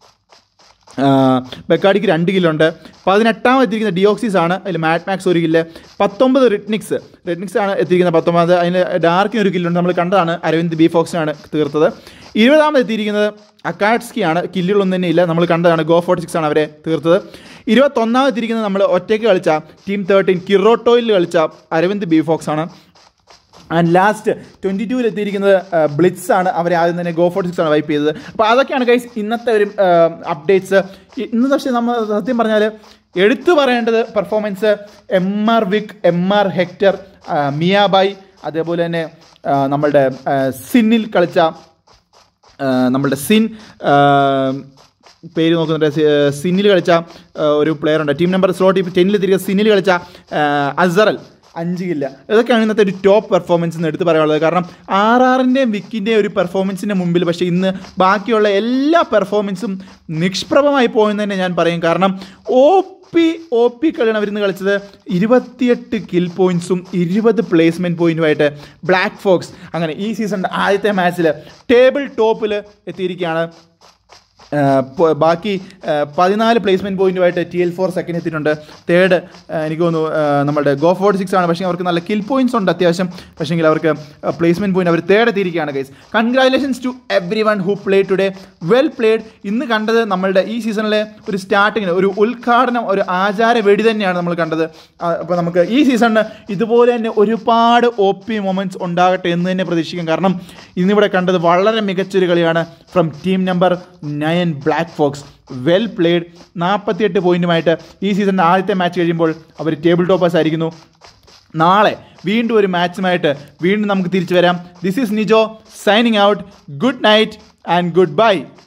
ആ, ബെക്കാടിക്ക് രണ്ട് കില്ലുണ്ട് പതിനെട്ടാമത് എത്തിയിരിക്കുന്ന ഡിയോക്സിസ് ആണ് അതിൽ മാറ്റ് മാക്സ് ഒരു കില്ല് പത്തൊമ്പത് റിഡ്നിക്സ് റിഡ്നിക്സ് ആണ് എത്തിയിരിക്കുന്നത് പത്തൊമ്പത് അതിന് ഡാർക്കിന് ഒരു കില്ലുണ്ട് നമ്മൾ കണ്ടതാണ് അരവിന്ദ് ബി ഫോക്സിനാണ് തീർത്തത് ഇരുപതാമത് എത്തിയിരിക്കുന്നത് അക്കാഡ്സ്കി ആണ് കില്ലുകളൊന്നും തന്നെ ഇല്ല നമ്മൾ കണ്ടതാണ് ഗോ ഫോർട്ടി സിക്സ് ആണ് അവരെ തീർത്തത് ഇരുപത്തൊന്നാമത് എത്തിയിരിക്കുന്നത് നമ്മൾ ഒറ്റയ്ക്ക് കളിച്ച ടീം തേർട്ടീൻ കിറോട്ടോയിൽ കളിച്ച അരവിന്ദ് ബി ഫോക്സ് ആണ് ആൻഡ് ലാസ്റ്റ് ട്വൻറ്റി ടൂവിൽ എത്തിയിരിക്കുന്നത് ബ്ലിറ്റ്സ് ആണ് അവരെ ആദ്യം തന്നെ ഗോ ഫോർട്ടി സിക്സ് ആണ് വൈപ്പ് ചെയ്തത് അപ്പോൾ അതൊക്കെയാണ് ഗൈസ് ഇന്നത്തെ ഒരു അപ്ഡേറ്റ്സ് ഇന്ന് പക്ഷേ നമ്മൾ സത്യം പറഞ്ഞാൽ എടുത്തു പറയേണ്ടത് performance M R Vick M R Hector ആ, മിയാബായ് അതേപോലെ തന്നെ ആ, നമ്മളുടെ ആ, സിന്നിൽ കളിച്ച ആ, നമ്മളുടെ സിൻ ആ, പേര് നോക്കുന്നുണ്ട് സി- സിന്നിൽ കളിച്ച ആ, ഒരു പ്ലെയർ ഉണ്ട് ടീം നമ്പർ സ്ലോട്ട് ഇപ്പോൾ ടെന്നിൽ തിരികെ സിന്നിൽ കളിച്ച ആ, അസറൽ അഞ്ച് കില്ല ഇതൊക്കെയാണ് ഇന്നത്തെ ഒരു ടോപ്പ് പെർഫോമൻസ് എന്ന് എടുത്ത് പറയാനുള്ളത് കാരണം ആർ ആറിൻ്റെയും വിക്കിൻ്റെയും ഒരു പെർഫോമൻസിൻ്റെ മുമ്പിൽ പക്ഷേ ഇന്ന് ബാക്കിയുള്ള എല്ലാ പെർഫോമൻസും നിഷ്പ്രഭമായി പോയെന്ന് തന്നെ ഞാൻ പറയും കാരണം ഓ പി ഒ പി കളിയാണ് അവരിന്ന് കളിച്ചത് ഇരുപത്തിയെട്ട് കിൽ പോയിൻറ്സും ഇരുപത് പ്ലേസ്മെൻറ്റ് പോയിൻറ്റുമായിട്ട് ബ്ലാക്ക് ഫോക്സ് അങ്ങനെ ഈ സീസണിൻ്റെ ആദ്യത്തെ മാച്ചിൽ ടേബിൾ ടോപ്പിൽ എത്തിയിരിക്കുകയാണ് ആ, പ- ബാക്കി ആ, പതിനാല് പ്ലേസ്മെൻറ്റ് പോയിന്റുമായിട്ട് ടി എൽ ഫോർ സെക്കൻഡ് എത്തിയിട്ടുണ്ട് തേർഡ് എനിക്ക് തോന്നുന്നു ആ, നമ്മുടെ ഗോ ഫോർട്ടി സിക്സ് ആണ് പക്ഷേ അവർക്ക് നല്ല കിൽ പോയിന്റ്സ് ഉണ്ട് അത്യാവശ്യം പക്ഷേങ്കിൽ അവർക്ക് പ്ലേസ്മെൻറ്റ് പോയിന്റ് അവർ തേർഡ് എത്തിയിരിക്കുകയാണ് guys congratulations to every one who play today well played ഇന്ന് കണ്ടത് നമ്മളുടെ ഈ സീസണിലെ ഒരു സ്റ്റാർട്ടിങ്ങിന് ഒരു ഉദ്ഘാടനം ഒരു ആചാര വെടി തന്നെയാണ് നമ്മൾ കണ്ടത് അപ്പോൾ നമുക്ക് ഈ സീസണിന് ഇതുപോലെ തന്നെ ഒരുപാട് ഒ പി മൊമെൻറ്റ്സ് ഉണ്ടാകട്ടെ എന്ന് തന്നെ പ്രതീക്ഷിക്കാം കാരണം ഇന്നിവിടെ കണ്ടത് വളരെ മികച്ചൊരു കളിയാണ് from team number nine black fox well played നാൽപ്പത്തിയെട്ട് പോയിന്റുമായിട്ട് ഈ സീസണിൻ്റെ ആദ്യത്തെ മാച്ച് കഴിയുമ്പോൾ അവർ ടേബിൾ ടോപ്പേഴ്സ് ആയിരിക്കുന്നു നാളെ വീണ്ടും ഒരു മാച്ചുമായിട്ട് വീണ്ടും നമുക്ക് തിരിച്ചു വരാം this is Nijo signing out good night and good by